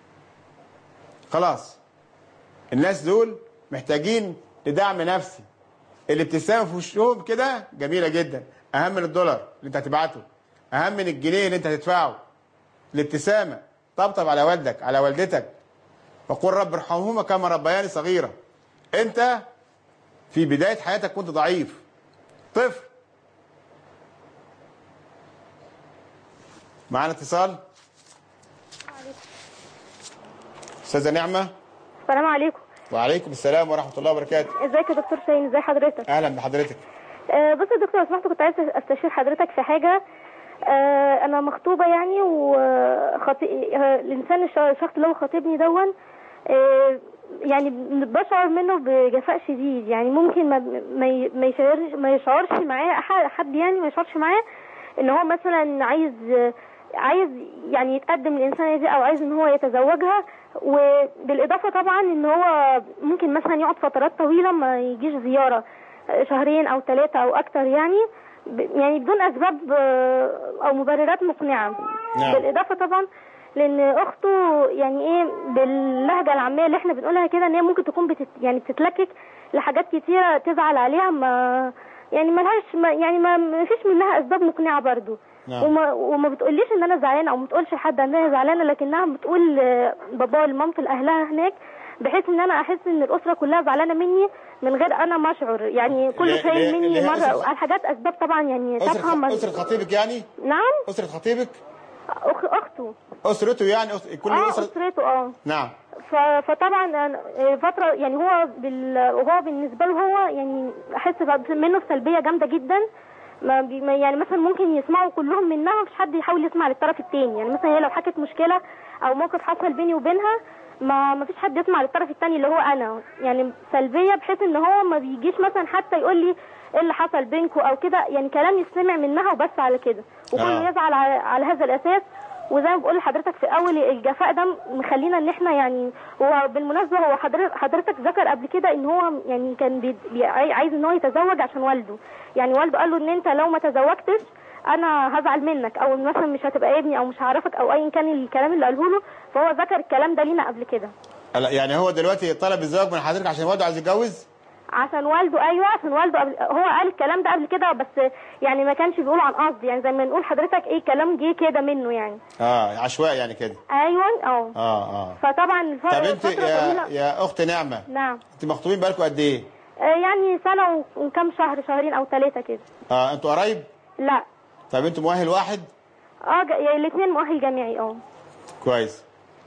خلاص الناس دول محتاجين لدعم نفسي الابتسامه في وشهم كده جميله جدا اهم من الدولار اللي انت هتبعته اهم من الجنيه اللي انت هتدفعه الابتسامه طبطب على والدك على والدتك وقل رب ارحمهما كما ربياني صغيرا انت في بدايه حياتك كنت ضعيف طفل معانا اتصال استاذه نعمه السلام عليكم وعليكم السلام ورحمه الله وبركاته ازيك يا دكتور شاهين ازي حضرتك اهلا بحضرتك آه بص يا دكتور لو سمحت كنت عايز استشير حضرتك في حاجه آه انا مخطوبه يعني وخطي... آه الانسان الش- الشخص اللي هو خاطبني دون آه يعني بشعر منه بجفاء شديد يعني ممكن ما ما ي- ما يشعرش ما يشعرش معايا أح- حد يعني ما يشعرش معايا ان هو مثلا عايز عايز يعني يتقدم الانسانه دي او عايز ان هو يتزوجها وبالاضافه طبعا ان هو ممكن مثلا يقعد فترات طويله ما يجيش زياره شهرين او ثلاثه او اكتر يعني ب- يعني بدون اسباب آه، او مبررات مقنعه نعم. بالاضافه طبعا لان اخته يعني ايه باللهجه العاميه اللي احنا بنقولها كده ان هي ممكن تكون بتت يعني بتتلكك لحاجات كتيره تزعل عليها ما يعني ملهاش ما يعني ما ما فيش منها اسباب مقنعه برضو نعم. وما وما بتقوليش ان انا زعلانه او ما بتقولش لحد ان انا زعلانه لكنها بتقول بابا لمامتي لاهلها هناك بحيث ان انا احس ان الاسره كلها زعلانه مني من غير انا ما اشعر يعني كله اللي- شايل اللي- اللي مني هي مره أسرة- على حاجات اسباب طبعا يعني تافهه اسره ما- اسره خطيبك يعني نعم اسره خطيبك أخ اخته اسرته يعني أس... كل اه اسره اسرته اه نعم ف- فطبعا أنا فتره يعني هو بال... وهو بالنسبه له هو يعني احس ب- منه بسلبيه جامده جدا ما بي... ما يعني مثلا ممكن يسمعوا كلهم منها مفيش حد يحاول يسمع للطرف التاني يعني مثلا هي لو حكت مشكله او موقف حصل بيني وبينها ما ما فيش حد يسمع للطرف التاني اللي هو انا يعني سلبيه بحيث ان هو ما بيجيش مثلا حتى يقول لي ايه اللي حصل بينكم او كده يعني كلام يستمع منها وبس على كده وكله آه. يزعل على, على هذا الاساس وزي ما بقول لحضرتك في اول الجفاء ده مخلينا ان احنا يعني هو بالمناسبه هو حضرتك حضرتك ذكر قبل كده ان هو يعني كان بي بي عايز ان هو يتزوج عشان والده يعني والده قال له ان انت لو ما تزوجتش انا هزعل منك او مثلا مش هتبقى ابني او مش هعرفك او ايا كان الكلام اللي قاله له فهو ذكر الكلام ده لينا قبل كده هلا يعني هو دلوقتي طلب الزواج من حضرتك عشان والده عايز يتجوز عشان والده ايوه عشان والده قبل هو قال الكلام ده قبل كده بس يعني ما كانش بيقول عن قصد يعني زي ما نقول حضرتك ايه كلام جه كده منه يعني اه عشوائي يعني كده ايوه اه اه اه فطبعا الفرق طب انت فتره يا طويله يا اخت نعمه نعم انت مخطوبين بقالكم قد ايه آه، يعني سنة وكم شهر شهرين أو ثلاثة كده اه انتوا قرايب لا طب انتوا مؤهل واحد اه ج- يعني الاثنين مؤهل جامعي اه كويس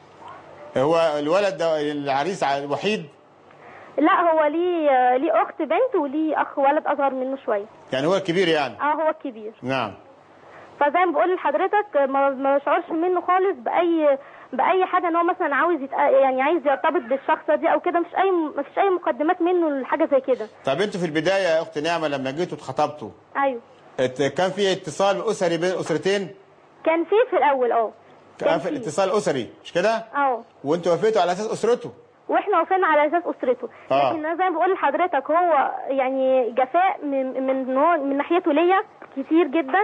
هو الولد ده العريس ع- الوحيد لا هو ليه آه، ليه أخت بنت وليه أخ ولد أصغر منه شوية يعني هو الكبير يعني اه هو الكبير نعم فزي ما بقول لحضرتك آه، ما ما بشعرش منه خالص بأي بأي حاجة ان هو مثلا عاوز يتق... يعني عايز يرتبط بالشخصة دي او كده مش اي مفيش اي مقدمات منه لحاجة زي كده طب انتوا في البدايه يا اخت نعمه لما جيتوا اتخطبتوا ايوه ات- كان في اتصال اسري بين اسرتين كان في في الاول اه كان في اتصال اسري مش كده اه وانتوا وافقتوا على اساس اسرته واحنا وافقنا على اساس اسرته آه. لكن انا زي ما بقول لحضرتك هو يعني جفاء من من هو من ناحيته ليا كتير جدا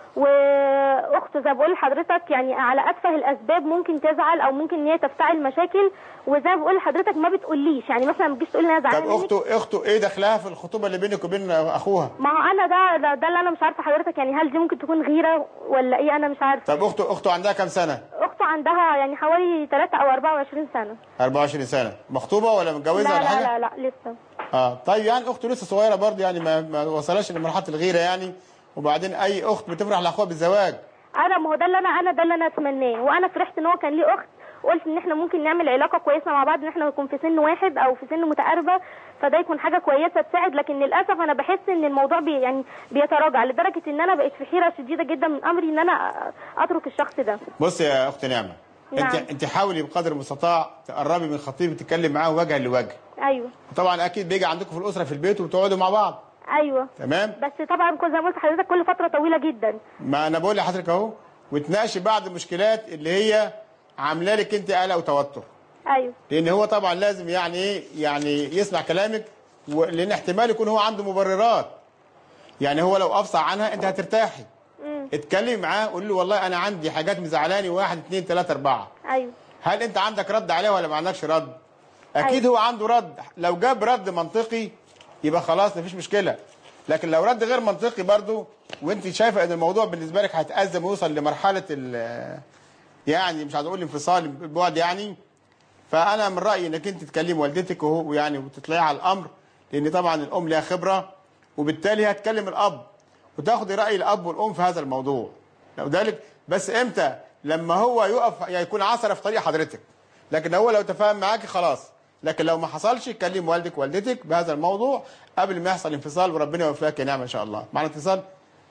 واخته زي ما بقول لحضرتك يعني على اتفه الاسباب ممكن تزعل او ممكن ان هي تفتعل مشاكل وزي ما بقول لحضرتك ما بتقوليش يعني مثلا ما تجيش تقول لي انا طب زعلانه منك اخته اخته ايه دخلها في الخطوبه اللي بينك وبين اخوها ما هو انا ده, ده ده اللي انا مش عارفه حضرتك يعني هل دي ممكن تكون غيره ولا ايه انا مش عارفه طب اخته اخته عندها كام سنه اخته عندها يعني حوالي 3 او 24 سنه 24 سنه مخطوبه ولا متجوزه لا ولا حاجه لا لا لا لسه اه طيب يعني اخته لسه صغيره برضه يعني ما, ما وصلش لمرحله الغيره يعني وبعدين اي اخت بتفرح لاخوها بالزواج انا ما هو ده اللي انا انا ده اللي انا اتمناه وانا فرحت ان هو كان ليه اخت قلت ان احنا ممكن نعمل علاقه كويسه مع بعض ان احنا نكون في سن واحد او في سن متقاربه فده يكون حاجه كويسه تساعد لكن للاسف انا بحس ان الموضوع بي يعني بيتراجع لدرجه ان انا بقيت في حيره شديده جدا من امري ان انا اترك الشخص ده بص يا اخت نعمه نعم. انت انت حاولي بقدر المستطاع تقربي من خطيبك تتكلم معاه وجها لوجه ايوه طبعا اكيد بيجي عندكم في الاسره في البيت وبتقعدوا مع بعض ايوه تمام بس طبعا كل زي ما قلت لحضرتك كل فتره طويله جدا ما انا بقول لحضرتك اهو وتناقشي بعض المشكلات اللي هي عامله لك انت قلق وتوتر ايوه لان هو طبعا لازم يعني ايه يعني يسمع كلامك و- لان احتمال يكون هو عنده مبررات يعني هو لو افصح عنها انت هترتاحي امم اتكلمي معاه قول له والله انا عندي حاجات مزعلاني واحد اثنين ثلاثة أربعة ايوه هل انت عندك رد عليها ولا ما عندكش رد اكيد أيوة. هو عنده رد لو جاب رد منطقي يبقى خلاص مفيش مشكله لكن لو رد غير منطقي برضو وانت شايفه ان الموضوع بالنسبه لك هيتازم ويوصل لمرحله ال يعني مش عايز اقول انفصال بعد يعني فانا من رايي انك انت تكلمي والدتك وهو يعني وتطلعي على الامر لان طبعا الام ليها خبره وبالتالي هتكلم الاب وتاخدي راي الاب والام في هذا الموضوع لو ذلك بس امتى لما هو يقف يعني يكون عثره في طريق حضرتك لكن هو لو تفاهم معاكي خلاص لكن لو ما حصلش كلم والدك والدتك بهذا الموضوع قبل ما يحصل انفصال وربنا يوفقك يا نعم ان شاء الله معنا اتصال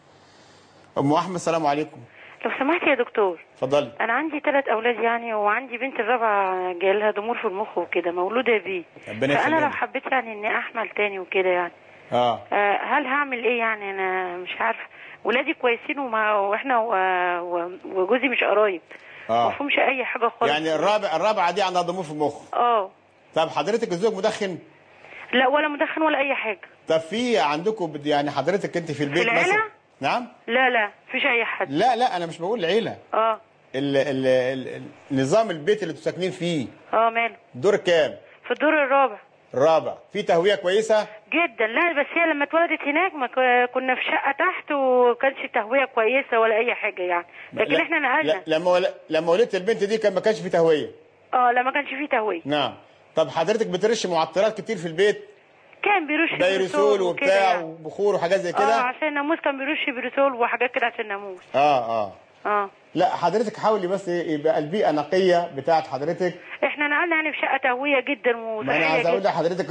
ام احمد السلام عليكم لو سمحت يا دكتور اتفضلي انا عندي ثلاث اولاد يعني وعندي بنت الرابعه جالها ضمور في المخ وكده مولوده بيه ربنا فانا يخليها. لو حبيت يعني اني احمل تاني وكده يعني اه آه، هل هعمل ايه يعني انا مش عارفه ولادي كويسين وما واحنا و- و- وجوزي مش قرايب آه. ما فيهمش اي حاجه خالص يعني الرابع الرابعه دي عندها ضمور في المخ اه طب حضرتك الزوج مدخن لا ولا مدخن ولا اي حاجه طب في عندكم بد- يعني حضرتك انت في البيت العيلة؟ مثلا نعم لا لا مفيش اي حد لا لا انا مش بقول العيله اه ال ال ال نظام البيت اللي انتوا ساكنين فيه اه ماله دور كام في الدور الرابع الرابع في تهويه كويسه جدا لا بس هي لما اتولدت هناك ما ك- كنا في شقه تحت وكانش تهويه كويسه ولا اي حاجه يعني لكن لا- احنا نقلنا لا لما ول- لما ولدت البنت دي كان ما كانش في تهويه اه لا ما كانش فيه تهويه نعم طب حضرتك بترش معطرات كتير في البيت كان بيرش بيرسول وكده وبتاع يعني. وبخور وحاجات زي اه كده عشان الناموس كان بيرش بيرسول وحاجات كده عشان الناموس اه اه اه لا حضرتك حاولي بس يبقى البيئه نقيه بتاعت حضرتك احنا نقلنا يعني في شقه تهويه جدا ما انا وصحيه عايز اقول جدا لحضرتك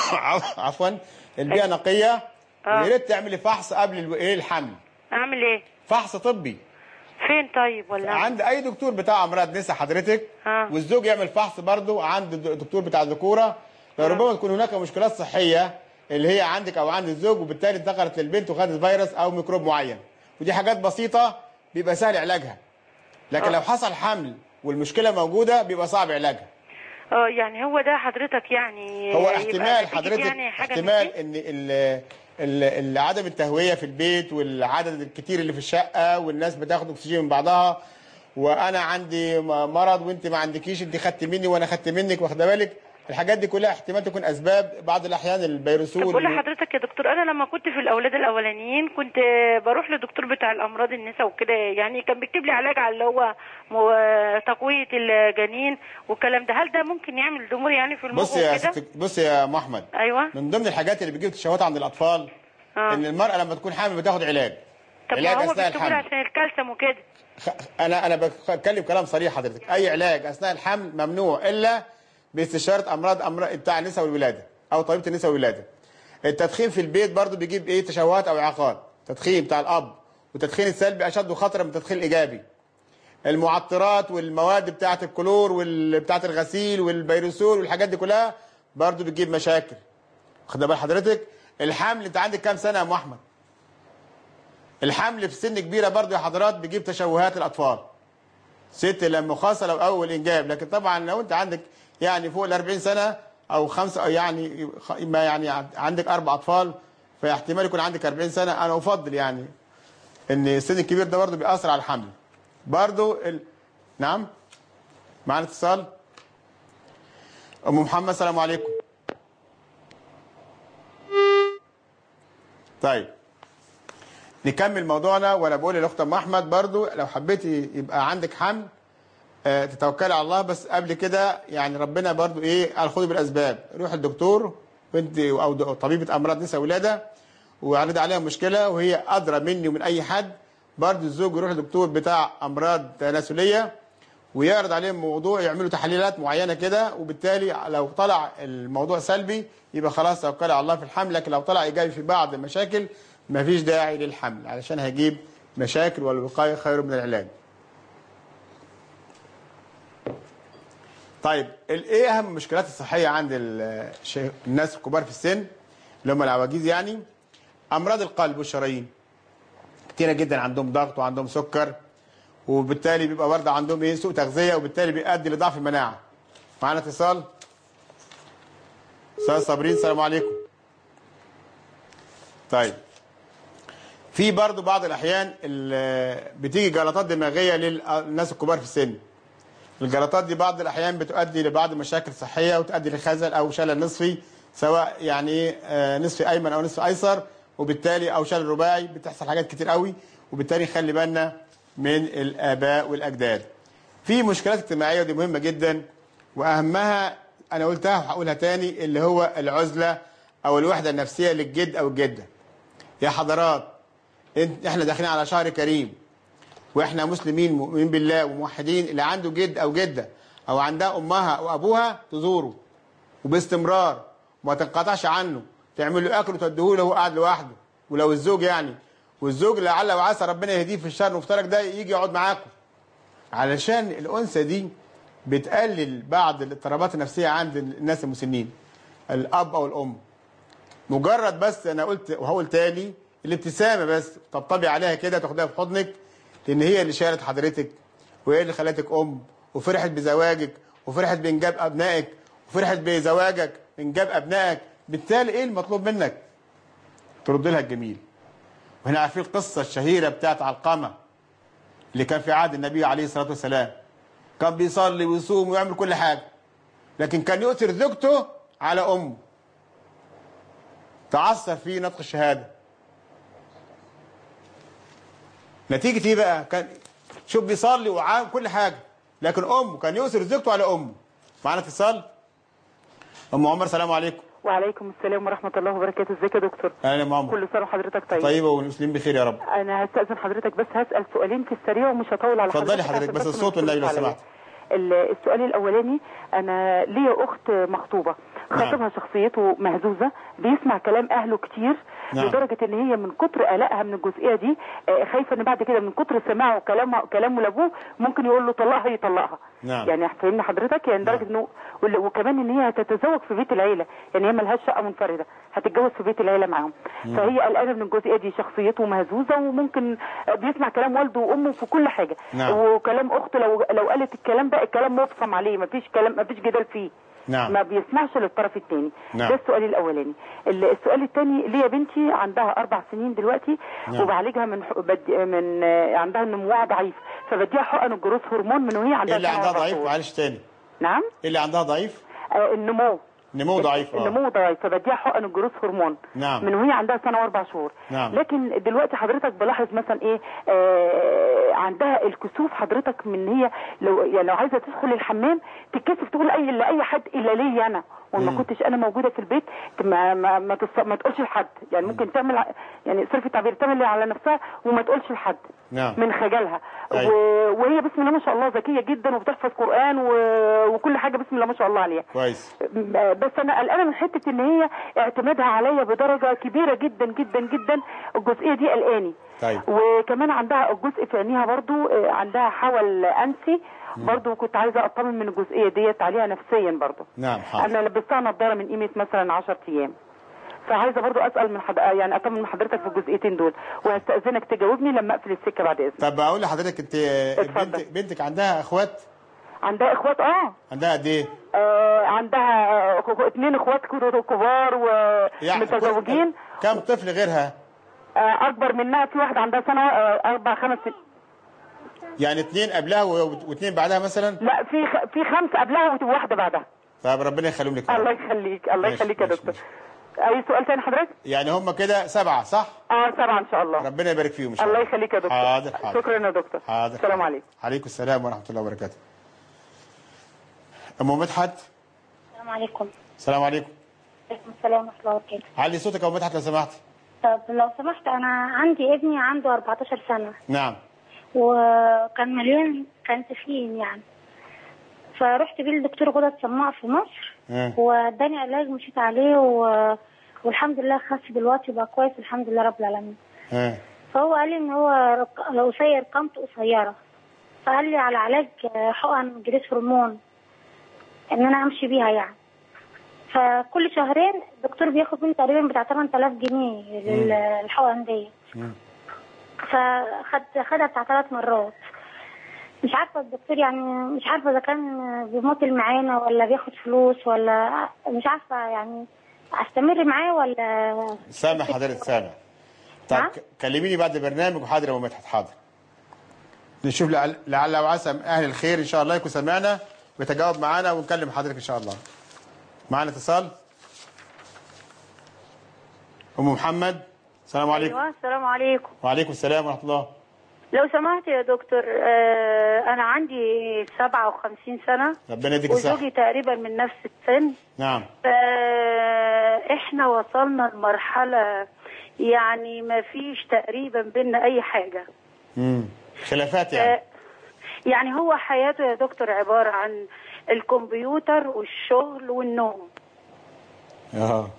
عفوا البيئه نقيه آه. ويا ريت تعملي فحص قبل الو- ايه الحمل اعمل ايه فحص طبي فين طيب ولا عند اي دكتور بتاع امراض نساء حضرتك آه. والزوج يعمل فحص برضه عند الد- الدكتور بتاع الذكوره لربما تكون هناك مشكلات صحيه اللي هي عندك او عند الزوج وبالتالي انتقلت للبنت وخدت فيروس او ميكروب معين ودي حاجات بسيطه بيبقى سهل علاجها لكن لو حصل حمل والمشكله موجوده بيبقى صعب علاجها اه يعني هو ده حضرتك يعني هو يبقى احتمال نتيجة حضرتك يعني حاجة من احتمال دي؟ ان ال ال- ال- عدم التهويه في البيت والعدد الكتير اللي في الشقه والناس بتاخد اكسجين من بعضها وانا عندي م- مرض وانت ما عندكيش انت خدت مني وانا خدت منك واخده بالك الحاجات دي كلها احتمال تكون اسباب بعض الاحيان طب الفيروسول بقول لحضرتك يا دكتور انا لما كنت في الاولاد الاولانيين كنت بروح للدكتور بتاع الامراض النساء وكده يعني كان بيكتب لي علاج على اللي هو مو- تقويه الجنين والكلام ده هل ده ممكن يعمل ضمور يعني في المخ بص يا وكده ست بص يا ام احمد ايوه من ضمن الحاجات اللي بتجيب تشوهات عند الاطفال آه. ان المراه لما تكون حامل بتاخد علاج طب علاج ما هو اثناء بيكتبوا لي الحمل عشان الكالسيوم وكده خ- انا انا بتكلم كلام صريح حضرتك اي علاج اثناء الحمل ممنوع الا باستشاره امراض امراض بتاع النساء والولاده او طبيبه النساء والولاده التدخين في البيت برضو بيجيب ايه تشوهات او اعاقات التدخين بتاع الاب والتدخين السلبي اشد خطرا من التدخين الايجابي المعطرات والمواد بتاعه الكلور وبتاعه الغسيل والبيروسول والحاجات دي كلها برضو بتجيب مشاكل واخد بال حضرتك الحمل انت عندك كام سنه يا ام احمد الحمل في سن كبيره برضو يا حضرات بيجيب تشوهات الاطفال ست لما خاصه لو اول انجاب لكن طبعا لو انت عندك يعني فوق ال 40 سنه او خمسه أو يعني خ- ما يعني عندك اربع اطفال فاحتمال يكون عندك 40 سنه انا افضل يعني ان السن الكبير ده برضه بيأثر على الحمل برضه ال... نعم معنا اتصال ام محمد السلام عليكم طيب نكمل موضوعنا وانا بقول لاخت ام احمد برضو لو حبيتي يبقى عندك حمل آه، تتوكلي على الله بس قبل كده يعني ربنا برضو ايه قال خدي بالاسباب روح الدكتور وانت او د- طبيبه امراض نساء ولاده وعرض عليها مشكله وهي ادرى مني ومن اي حد برضو الزوج يروح لدكتور بتاع امراض تناسليه ويعرض عليهم موضوع يعملوا تحليلات معينه كده وبالتالي لو طلع الموضوع سلبي يبقى خلاص توكلي على الله في الحمل لكن لو طلع ايجابي في بعض المشاكل مفيش داعي للحمل علشان هيجيب مشاكل والوقايه خير من العلاج. طيب ال- ايه اهم المشكلات الصحيه عند ال- الشي- الناس الكبار في السن اللي هم العواجيز يعني امراض القلب والشرايين كتيره جدا عندهم ضغط وعندهم سكر وبالتالي بيبقى برضه عندهم ايه سوء تغذيه وبالتالي بيؤدي لضعف المناعه معانا اتصال استاذ صابرين السلام عليكم طيب في برضه بعض الاحيان ال- بتيجي جلطات دماغيه للناس الكبار في السن الجلطات دي بعض الاحيان بتؤدي لبعض المشاكل الصحيه وتؤدي لخزل او شلل نصفي سواء يعني إيه، آه، نصف ايمن او نصف ايسر وبالتالي او شلل رباعي بتحصل حاجات كتير قوي وبالتالي خلي بالنا من الاباء والاجداد في مشكلات اجتماعيه ودي مهمه جدا واهمها انا قلتها وهقولها تاني اللي هو العزله او الوحده النفسيه للجد او الجده يا حضرات إنت- احنا داخلين على شهر كريم واحنا مسلمين مؤمنين بالله وموحدين اللي عنده جد او جده او عندها امها او ابوها تزوره وباستمرار وما تنقطعش عنه تعمل له اكل وتديه له وهو قاعد لوحده ولو الزوج يعني والزوج لعل وعسى ربنا يهديه في الشهر المفترج ده يجي يقعد معاكم علشان الانثى دي بتقلل بعض الاضطرابات النفسيه عند الناس المسنين الاب او الام مجرد بس انا قلت وهقول تاني الابتسامه بس طبطبي عليها كده تاخدها في حضنك لان هي اللي شالت حضرتك وهي اللي خلتك ام وفرحت بزواجك وفرحت بانجاب ابنائك وفرحت بزواجك انجاب ابنائك بالتالي ايه المطلوب منك ترد لها الجميل وهنا عارفين القصه الشهيره بتاعت علقمه اللي كان في عهد النبي عليه الصلاه والسلام كان بيصلي ويصوم ويعمل كل حاجه لكن كان يؤثر زوجته على امه تعثر في نطق الشهاده نتيجه ايه بقى كان شوف بيصلي وعامل كل حاجه لكن امه كان يؤثر زوجته على امه معانا اتصال ام عمر سلام عليكم وعليكم السلام ورحمة الله وبركاته ازيك يا دكتور اهلا يا ام عمر كل سنة وحضرتك طيب طيبه والمسلمين بخير يا رب انا هستأذن حضرتك بس هسأل سؤالين في السريع ومش هطول على اتفضلي عشان حضرتك، بس ما الصوت والنبي لو تطولش عليا. سمحت. ال- السؤال الاولاني انا ليا اخت مخطوبه خطيبها شخصيته مهزوزه بيسمع كلام اهله كتير نعم. لدرجه ان هي من كتر قلقها من الجزئيه دي آه، خايفه ان بعد كده من كتر سماعه كلامه كلامه لابوه ممكن يقول له طلقها يطلقها نعم. يعني فاهمني حضرتك يعني لدرجه انه وال- وكمان ان هي هتتزوج في بيت العيله يعني هي ملهاش شقه منفرده هتتجوز في بيت العيله معاهم فهي قلقانه من الجزئيه دي شخصيته مهزوزه وممكن بيسمع كلام والده وامه في كل حاجه نعم. وكلام اخته لو لو قالت الكلام ده الكلام مفصم عليه مفيش كلام مفيش جدال فيه نعم. ما بيسمعش للطرف الثاني نعم. ده السؤال الاولاني ال- السؤال الثاني ليا بنتي عندها اربع سنين دلوقتي نعم. وبعالجها من ح- بدي من آه، عندها النمو ضعيف فبديها حقن الجروث هرمون من وهي ايه عندها اللي سنة عندها وأربع ضعيف شهور. معلش تاني نعم ايه اللي عندها ضعيف آه النمو نمو ضعيف اه النمو ضعيف فبديها حقن الجروث هرمون نعم. من وهي عندها سنه واربع شهور نعم. لكن دلوقتي حضرتك بلاحظ مثلا ايه آه عندها الكسوف حضرتك من هي لو يعني لو عايزه تدخل الحمام تتكسف تقول اي لاي حد الا ليا انا وما كنتش انا موجوده في البيت ما ما ما, تص... ما تقولش لحد يعني ممكن تعمل ع- يعني صرف التعبير تعمل على نفسها وما تقولش لحد نعم. من خجلها أيوة. و... وهي بسم الله ما شاء الله ذكيه جدا وبتحفظ قران و... وكل حاجه بسم الله ما شاء الله عليها كويس بس انا قلقانه من حته ان هي اعتمادها عليا بدرجه كبيره جدا جدا جدا الجزئيه دي قلقاني طيب. وكمان عندها الجزء في عينيها برضو آه، عندها حول انسي برضو كنت عايزه اطمن من الجزئيه ديت عليها نفسيا برضو نعم حاضر انا لبستها نظاره من قيمه مثلا 10 ايام فعايزه برضو اسال من حد... يعني اطمن من حضرتك في الجزئيتين دول وهستاذنك تجاوبني لما اقفل السكه بعد اذنك طب اقول لحضرتك انت اتفضل. بنتك, بنتك عندها اخوات عندها اخوات اه عندها قد ايه آه، عندها آه، كو- اثنين اخوات كبار- كبار ومتزوجين كل- كم طفل غيرها آه، اكبر منها في واحده عندها سنه آه، اربع خمس ست يعني اثنين قبلها و- واثنين بعدها مثلا لا في خ... في خمسه قبلها وواحده بعدها طب ربنا يخليهم لك يا الله رب. يخليك الله ماشي، يخليك يا ماشي، دكتور اي سؤال تاني حضرتك يعني هم كده سبعة صح اه سبعه ان شاء الله ربنا يبارك فيهم ان شاء الله الله يخليك يا دكتور حاضر حاضر شكرا يا دكتور حاضر السلام عليكم عليكم السلام ورحمة الله وبركاته أم مدحت السلام عليكم السلام عليكم وعليكم السلام ورحمة الله وبركاته علي صوتك يا أم مدحت لو سمحت طب لو سمحت أنا عندي ابني عنده 14 سنة نعم وكان مليون كان تخين يعني فرحت بيه لدكتور غدد سماع في مصر مم. واداني علاج مشيت عليه و... والحمد لله خف دلوقتي وبقى كويس الحمد لله رب العالمين ها فهو قال لي ان هو رق- قصير قامته قصيره فقال لي على علاج آه، حقن جريس هرمون ان انا امشي بيها يعني فكل شهرين الدكتور بياخد مني تقريبا بتاع 8000 جنيه للحقن دي مم. فخد خدها بتاع ثلاث مرات مش عارفة الدكتور يعني مش عارفة إذا كان بيماطل معانا ولا بياخد فلوس ولا مش عارفة يعني أستمر معاه ولا سامع حضرتك سامع طب نعم؟ ك- كلميني بعد البرنامج وحاضر يا ام مدحت حاضر نشوف لعل لعل وعسى اهل الخير ان شاء الله يكون سمعنا ويتجاوب معانا ونكلم حضرتك ان شاء الله معانا اتصال ام محمد السلام عليكم ايوه السلام عليكم وعليكم السلام ورحمه الله لو سمحت يا دكتور آه انا عندي 57 سنه ربنا يديك الصحه وزوجي تقريبا من نفس السن نعم فاحنا وصلنا لمرحله يعني ما فيش تقريبا بينا اي حاجه امم خلافات آه، يعني يعني هو حياته يا دكتور عباره عن الكمبيوتر والشغل والنوم اه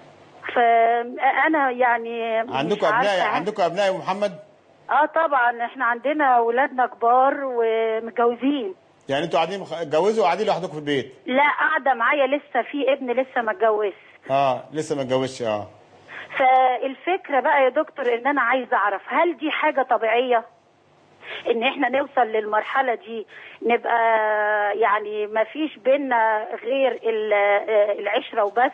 فانا يعني مش عندكم عارفة ابناء هل- عندكم ابناء يا أم محمد اه طبعا احنا عندنا اولادنا كبار ومتجوزين يعني انتوا قاعدين مخ- اتجوزوا وقاعدين لوحدكم في البيت لا قاعده معايا لسه في ابن لسه ما اتجوزش اه لسه ما اتجوزش اه فالفكره بقى يا دكتور ان انا عايزه اعرف هل دي حاجه طبيعيه ان احنا نوصل للمرحله دي نبقى يعني ما فيش بينا غير ال- العشره وبس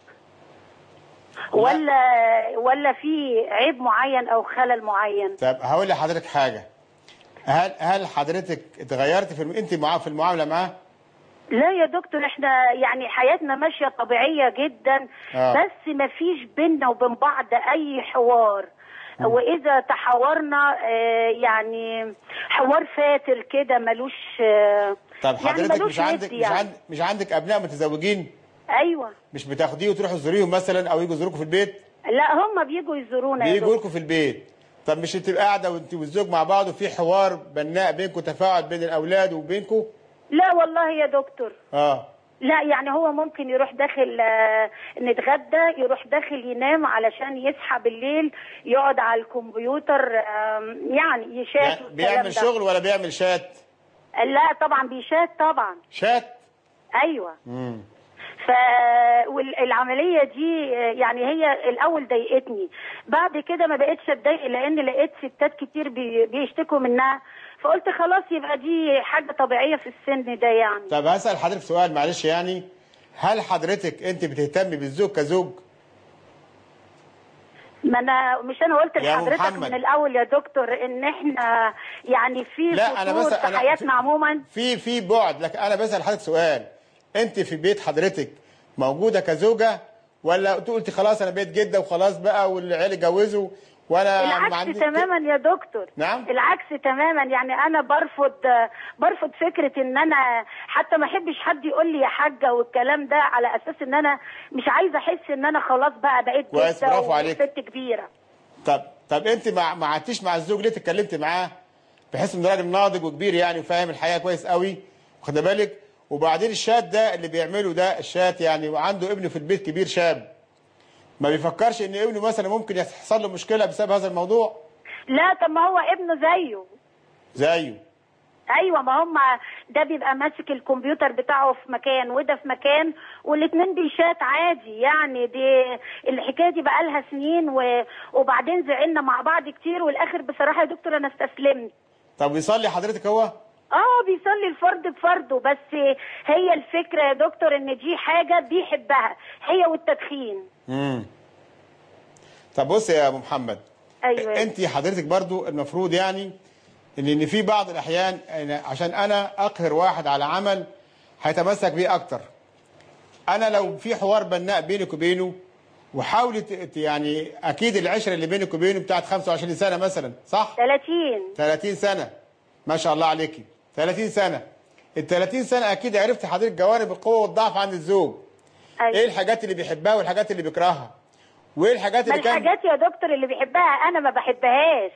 ولا ولا في عيب معين او خلل معين طب هقول لحضرتك حاجه هل هل حضرتك اتغيرت في الم... انت معاه في المعامله معاه لا يا دكتور احنا يعني حياتنا ماشيه طبيعيه جدا آه. بس ما فيش بينا وبين بعض اي حوار واذا تحاورنا آه، يعني حوار فاتر كده ملوش آه، طب يعني حضرتك ملوش مش عندك ند مش يعني. عند مش عندك ابناء متزوجين ايوه مش بتاخديه وتروحوا تزوريهم مثلا او يجوا يزوروكوا في البيت لا هم بيجوا يزورونا يا بيجوا دكتور لكم في البيت طب مش انت قاعده وانت والزوج مع بعض وفي حوار بناء بينكم تفاعل بين الاولاد وبينكم لا والله يا دكتور اه لا يعني هو ممكن يروح داخل آه، نتغدى يروح داخل ينام علشان يصحى بالليل يقعد على الكمبيوتر آم، يعني يشات يعني والكلام بيعمل ده. شغل ولا بيعمل شات لا طبعا بيشات طبعا شات ايوه امم ف والعمليه دي آه، يعني هي الاول ضايقتني بعد كده ما بقتش اتضايق لان لقيت ستات كتير بي- بيشتكوا منها فقلت خلاص يبقى دي حاجه طبيعيه في السن ده يعني طب هسال حضرتك سؤال معلش يعني هل حضرتك انت بتهتمي بالزوج كزوج ما انا مش انا قلت يا أبو لحضرتك محمد. من الاول يا دكتور ان احنا يعني في لا انا فتور بس في انا حياتنا في- عموما في في بعد لكن انا بسال حضرتك سؤال انت في بيت حضرتك موجوده كزوجه ولا انت قلتي خلاص انا بيت جده وخلاص بقى والعيال اتجوزوا وانا ما العكس عندي تماما يا دكتور نعم. العكس تماما يعني انا برفض برفض فكره ان انا حتى ما احبش حد يقول لي يا حاجه والكلام ده على اساس ان انا مش عايزه احس ان انا خلاص بقى بقيت كويس، جده برافو عليك. وست كبيره طب طب انت ما ما قعدتيش مع الزوج ليه اتكلمت معاه بحيث انه راجل ناضج وكبير يعني وفاهم الحياه كويس قوي واخد بالك وبعدين الشات ده اللي بيعمله ده الشات يعني وعنده ابنه في البيت كبير شاب ما بيفكرش ان ابنه مثلا ممكن يحصل له مشكله بسبب هذا الموضوع لا طب ما هو ابنه زيه زيه ايوه ما هم ده بيبقى ماسك الكمبيوتر بتاعه في مكان وده في مكان والاثنين بيشات عادي يعني دي الحكايه دي بقى لها سنين و... وبعدين زعلنا مع بعض كتير والاخر بصراحه يا دكتور انا استسلمت طب بيصلي حضرتك هو اه بيصلي الفرد بفرده بس هي الفكره يا دكتور ان دي حاجه بيحبها هي والتدخين امم طب بص يا ابو محمد ايوه انت حضرتك برضو المفروض يعني ان ان في بعض الاحيان أنا- عشان انا اقهر واحد على عمل هيتمسك بيه اكتر انا لو في حوار بناء بينك وبينه وحاولي ت- ت- يعني اكيد العشره اللي بينك وبينه بتاعت 25 سنه مثلا صح 30 30 سنه ما شاء الله عليكي 30 سنه ال 30 سنه اكيد عرفت حضرتك جوانب القوه والضعف عند الزوج ايه ايوه الحاجات اللي بيحبها والحاجات اللي بيكرهها وايه الحاجات ما اللي كان الحاجات يا دكتور اللي بيحبها انا ما بحبهاش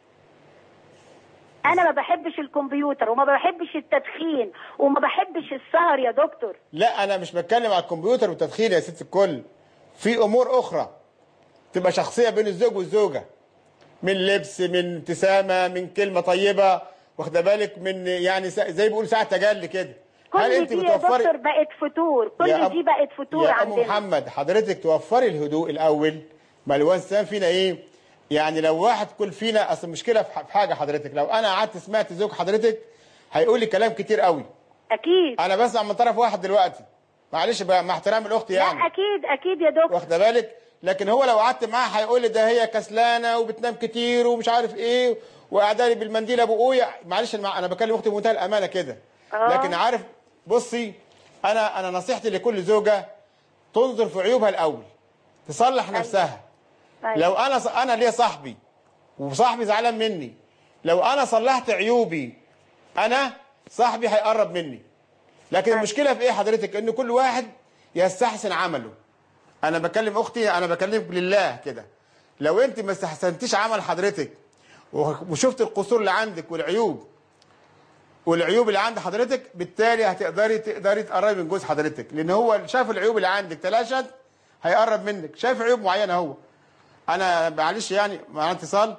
انا ما بحبش الكمبيوتر وما بحبش التدخين وما بحبش السهر يا دكتور لا انا مش بتكلم على الكمبيوتر والتدخين يا ست الكل في امور اخرى تبقى شخصيه بين الزوج والزوجه من لبس من ابتسامه من كلمه طيبه واخده بالك من يعني س- زي بيقول ساعه تجلي كده هل كل انت دي يا بتوفري دكتور بقت فتور كل يا أم- دي بقت فتور يا ام عندنا محمد حضرتك توفري الهدوء الاول ما الانسان فينا ايه يعني لو واحد كل فينا اصل المشكله في ح- في حاجه حضرتك لو انا قعدت سمعت زوج حضرتك هيقول لي كلام كتير قوي اكيد انا بسمع من طرف واحد دلوقتي معلش بقى مع احترام الاخت يعني لا اكيد اكيد يا دكتور واخده بالك لكن هو لو قعدت معاه هيقول لي ده هي كسلانه وبتنام كتير ومش عارف ايه وقاعده لي بالمنديل ابو قوية معلش المع- انا بكلم اختي بمنتهى الامانه كده لكن عارف بصي انا انا نصيحتي لكل زوجه تنظر في عيوبها الاول تصلح نفسها أيوة. لو انا ص- انا ليا صاحبي وصاحبي زعلان مني لو انا صلحت عيوبي انا صاحبي هيقرب مني لكن المشكله في ايه حضرتك ان كل واحد يستحسن عمله انا بكلم اختي انا بكلمك لله كده لو انت ما استحسنتيش عمل حضرتك وشفت القصور اللي عندك والعيوب والعيوب اللي عند حضرتك بالتالي هتقدري تقدري تقربي من جوز حضرتك لان هو شاف العيوب اللي عندك تلاشت هيقرب منك شايف عيوب معينه هو انا معلش يعني معانا اتصال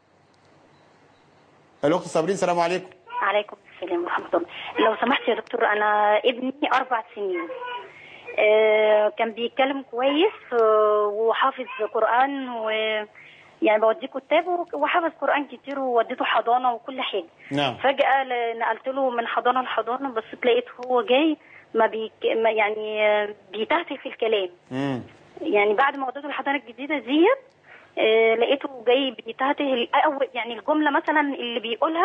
الاخت صابرين السلام عليكم عليكم السلام ورحمة الله لو سمحت يا دكتور أنا ابني أربع سنين آه، كان بيتكلم كويس آه، وحافظ قرآن و يعني بوديه كتاب و- وحافظ قرآن كتير ووديته حضانة وكل حاجة نعم فجأة ل- نقلت له من حضانة لحضانة بس لقيت هو جاي ما بيك ما يعني آه، بيتهته في الكلام امم يعني بعد ما وديته الحضانه الجديده ديت آه لقيته جاي بيتهته ال- اول يعني الجمله مثلا اللي بيقولها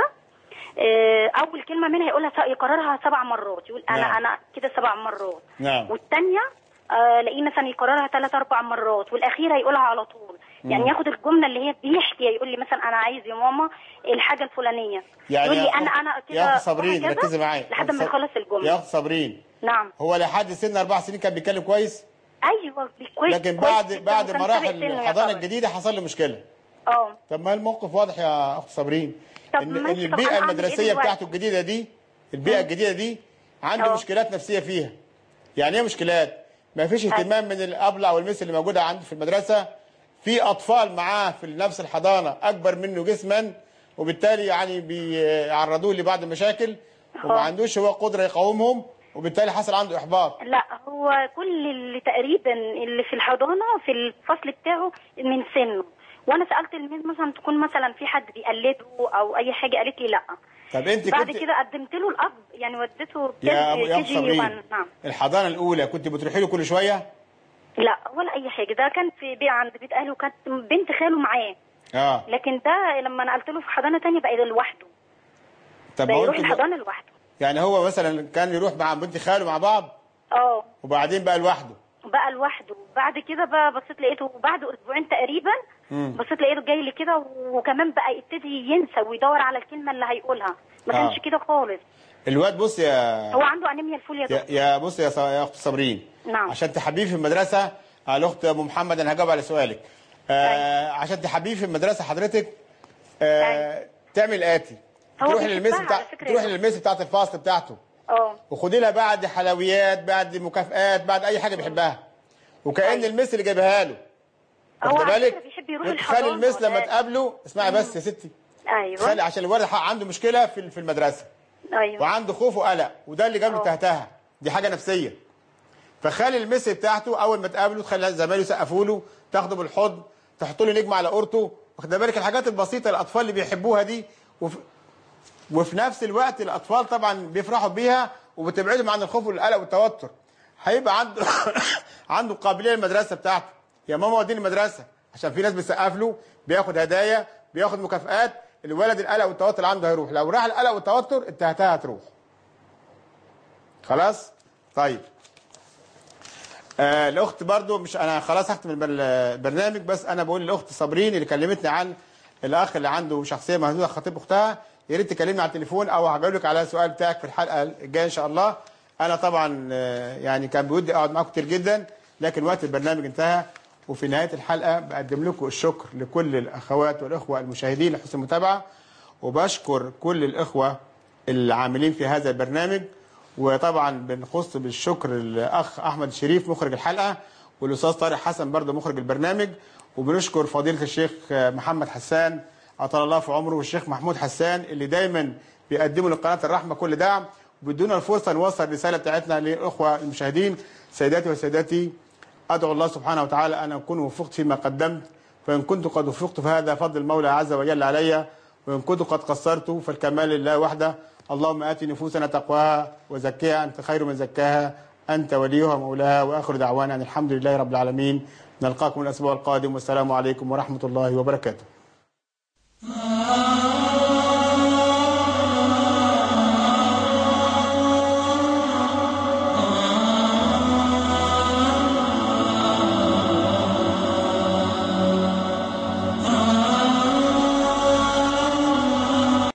آه اول كلمه منها يقولها س- يكررها سبع مرات يقول انا نعم. انا كده سبع مرات نعم والثانيه آه لاقيه مثلا يكررها ثلاث اربع مرات والاخيره يقولها على طول يعني ياخد الجمله اللي هي بيحكي يقول لي مثلا انا عايز يا ماما الحاجه الفلانيه يعني يقول لي يا انا أخت- انا كده يا اخت صابرين وهكذا ركزي معايا لحد يا ما أخت يخلص يا الجمله اخت صابرين نعم هو لحد سن اربع سنين كان بيتكلم كويس ايوه كويس لكن كويس بعد جداً بعد وكان ما راح سابق سنه الحضانه يعتبر. الجديده حصل له مشكله اه طب ما الموقف واضح يا اخت صابرين طب ان ان ماشي، طب البيئه أنا أعمل إيه المدرسيه دلوقتي؟ بتاعته الجديده دي البيئه الجديده دي عنده أه. مشكلات نفسيه فيها يعني ايه مشكلات ما فيش اهتمام من الابله او المس اللي موجوده عنده في المدرسه في اطفال معاه في نفس الحضانه اكبر منه جسما وبالتالي يعني بيعرضوه لبعض المشاكل وما أه. عندوش هو قدره يقاومهم وبالتالي حصل عنده احباط لا هو كل اللي تقريبا اللي في الحضانه في الفصل بتاعه من سنه وانا سالت الميس مثلا تكون مثلا في حد بيقلده او اي حاجه قالت لي لا طب انت بعد كنت كده قدمت له الاب يعني وديته يا كي- ابو يا كي أخت جي صابرين وان. نعم الحضانه الاولى كنت بتروحي له كل شويه لا ولا اي حاجه ده كان في بيت عند بيت اهله وكانت بنت خاله معاه اه لكن ده لما نقلت له في حضانه تانية بقى لوحده طب بقى ما هو يروح انتوا- الحضانه لوحده يعني هو مثلا كان يروح مع بنت خاله مع بعض اه وبعدين بقى لوحده بقى لوحده بعد كده بقى بصيت لقيته بعد اسبوعين تقريبا مم. بصيت لقيته جاي لي كده وكمان بقى يبتدي ينسى ويدور على الكلمه اللي هيقولها ما آه. كانش كده خالص الواد بص يا هو عنده انيميا الفول يا يا, دكتور يا بص يا, ص- يا اخت صابرين نعم. عشان تحبيه في المدرسه على الاخت ام محمد انا هجاوب على سؤالك آه عشان تحبيه في المدرسه حضرتك آه أيوة. تعمل الاتي هو تروح بيحبها للمس على بتاع فكرة يا تروح دكتور. للمس بتاعت الفصل بتاعته اه وخدي لها بعد حلويات بعد مكافآت بعد اي حاجه بيحبها وكأن أيوة. المس اللي جايبها له هو واخده على بالك فكرة بيحب يروح خلي الحضانة المس لما وده- تقابله اسمعي بس يا ستي ايوه خلي عشان الولد عنده مشكله في في المدرسه ايوه وعنده خوف وقلق وده اللي جاب له اه. تهتها دي حاجه نفسيه فخلي المس بتاعته اول ما تقابله تخلي زمايله يسقفوا له تاخده بالحضن تحط له نجمه على قورته واخد بالك الحاجات البسيطه الاطفال اللي بيحبوها دي وفي, وفي نفس الوقت الاطفال طبعا بيفرحوا بيها وبتبعدهم عن الخوف والقلق والتوتر هيبقى عنده عنده قابليه للمدرسه بتاعته يا ماما وديني المدرسه عشان في ناس بتسقف له بياخد هدايا بياخد مكافآت الولد القلق والتوتر اللي عنده هيروح لو راح القلق والتوتر التهتها هتروح خلاص طيب آه الاخت برضو مش انا خلاص هختم البر- البرنامج بس انا بقول للاخت صابرين اللي كلمتني عن الاخ اللي عنده شخصيه مهزوزه خطيب اختها يا ريت تكلمني على التليفون او هجاوب لك على السؤال بتاعك في الحلقه الجايه ان شاء الله انا طبعا آه، يعني كان بودي اقعد معاكم كتير جدا لكن وقت البرنامج انتهى وفي نهايه الحلقه بقدم لكم الشكر لكل الاخوات والاخوه المشاهدين لحسن المتابعه وبشكر كل الاخوه العاملين في هذا البرنامج وطبعا بنخص بالشكر الاخ احمد شريف مخرج الحلقه والاستاذ طارق حسن برضه مخرج البرنامج وبنشكر فضيله الشيخ محمد حسان اطال الله في عمره والشيخ محمود حسان اللي دايما بيقدموا لقناه الرحمه كل دعم وبيدونا الفرصه نوصل الرساله بتاعتنا للاخوه المشاهدين سيداتي وسادتي ادعو الله سبحانه وتعالى ان اكون وفقت فيما قدمت فان كنت قد وفقت فهذا فضل المولى عز وجل علي وإن كنت قد قصرت فالكمال لله وحده اللهم آت نفوسنا تقواها وزكيها أنت خير من زكاها أنت وليها مولاها وآخر دعوانا أن الحمد لله رب العالمين نلقاكم الأسبوع القادم والسلام عليكم ورحمة الله وبركاته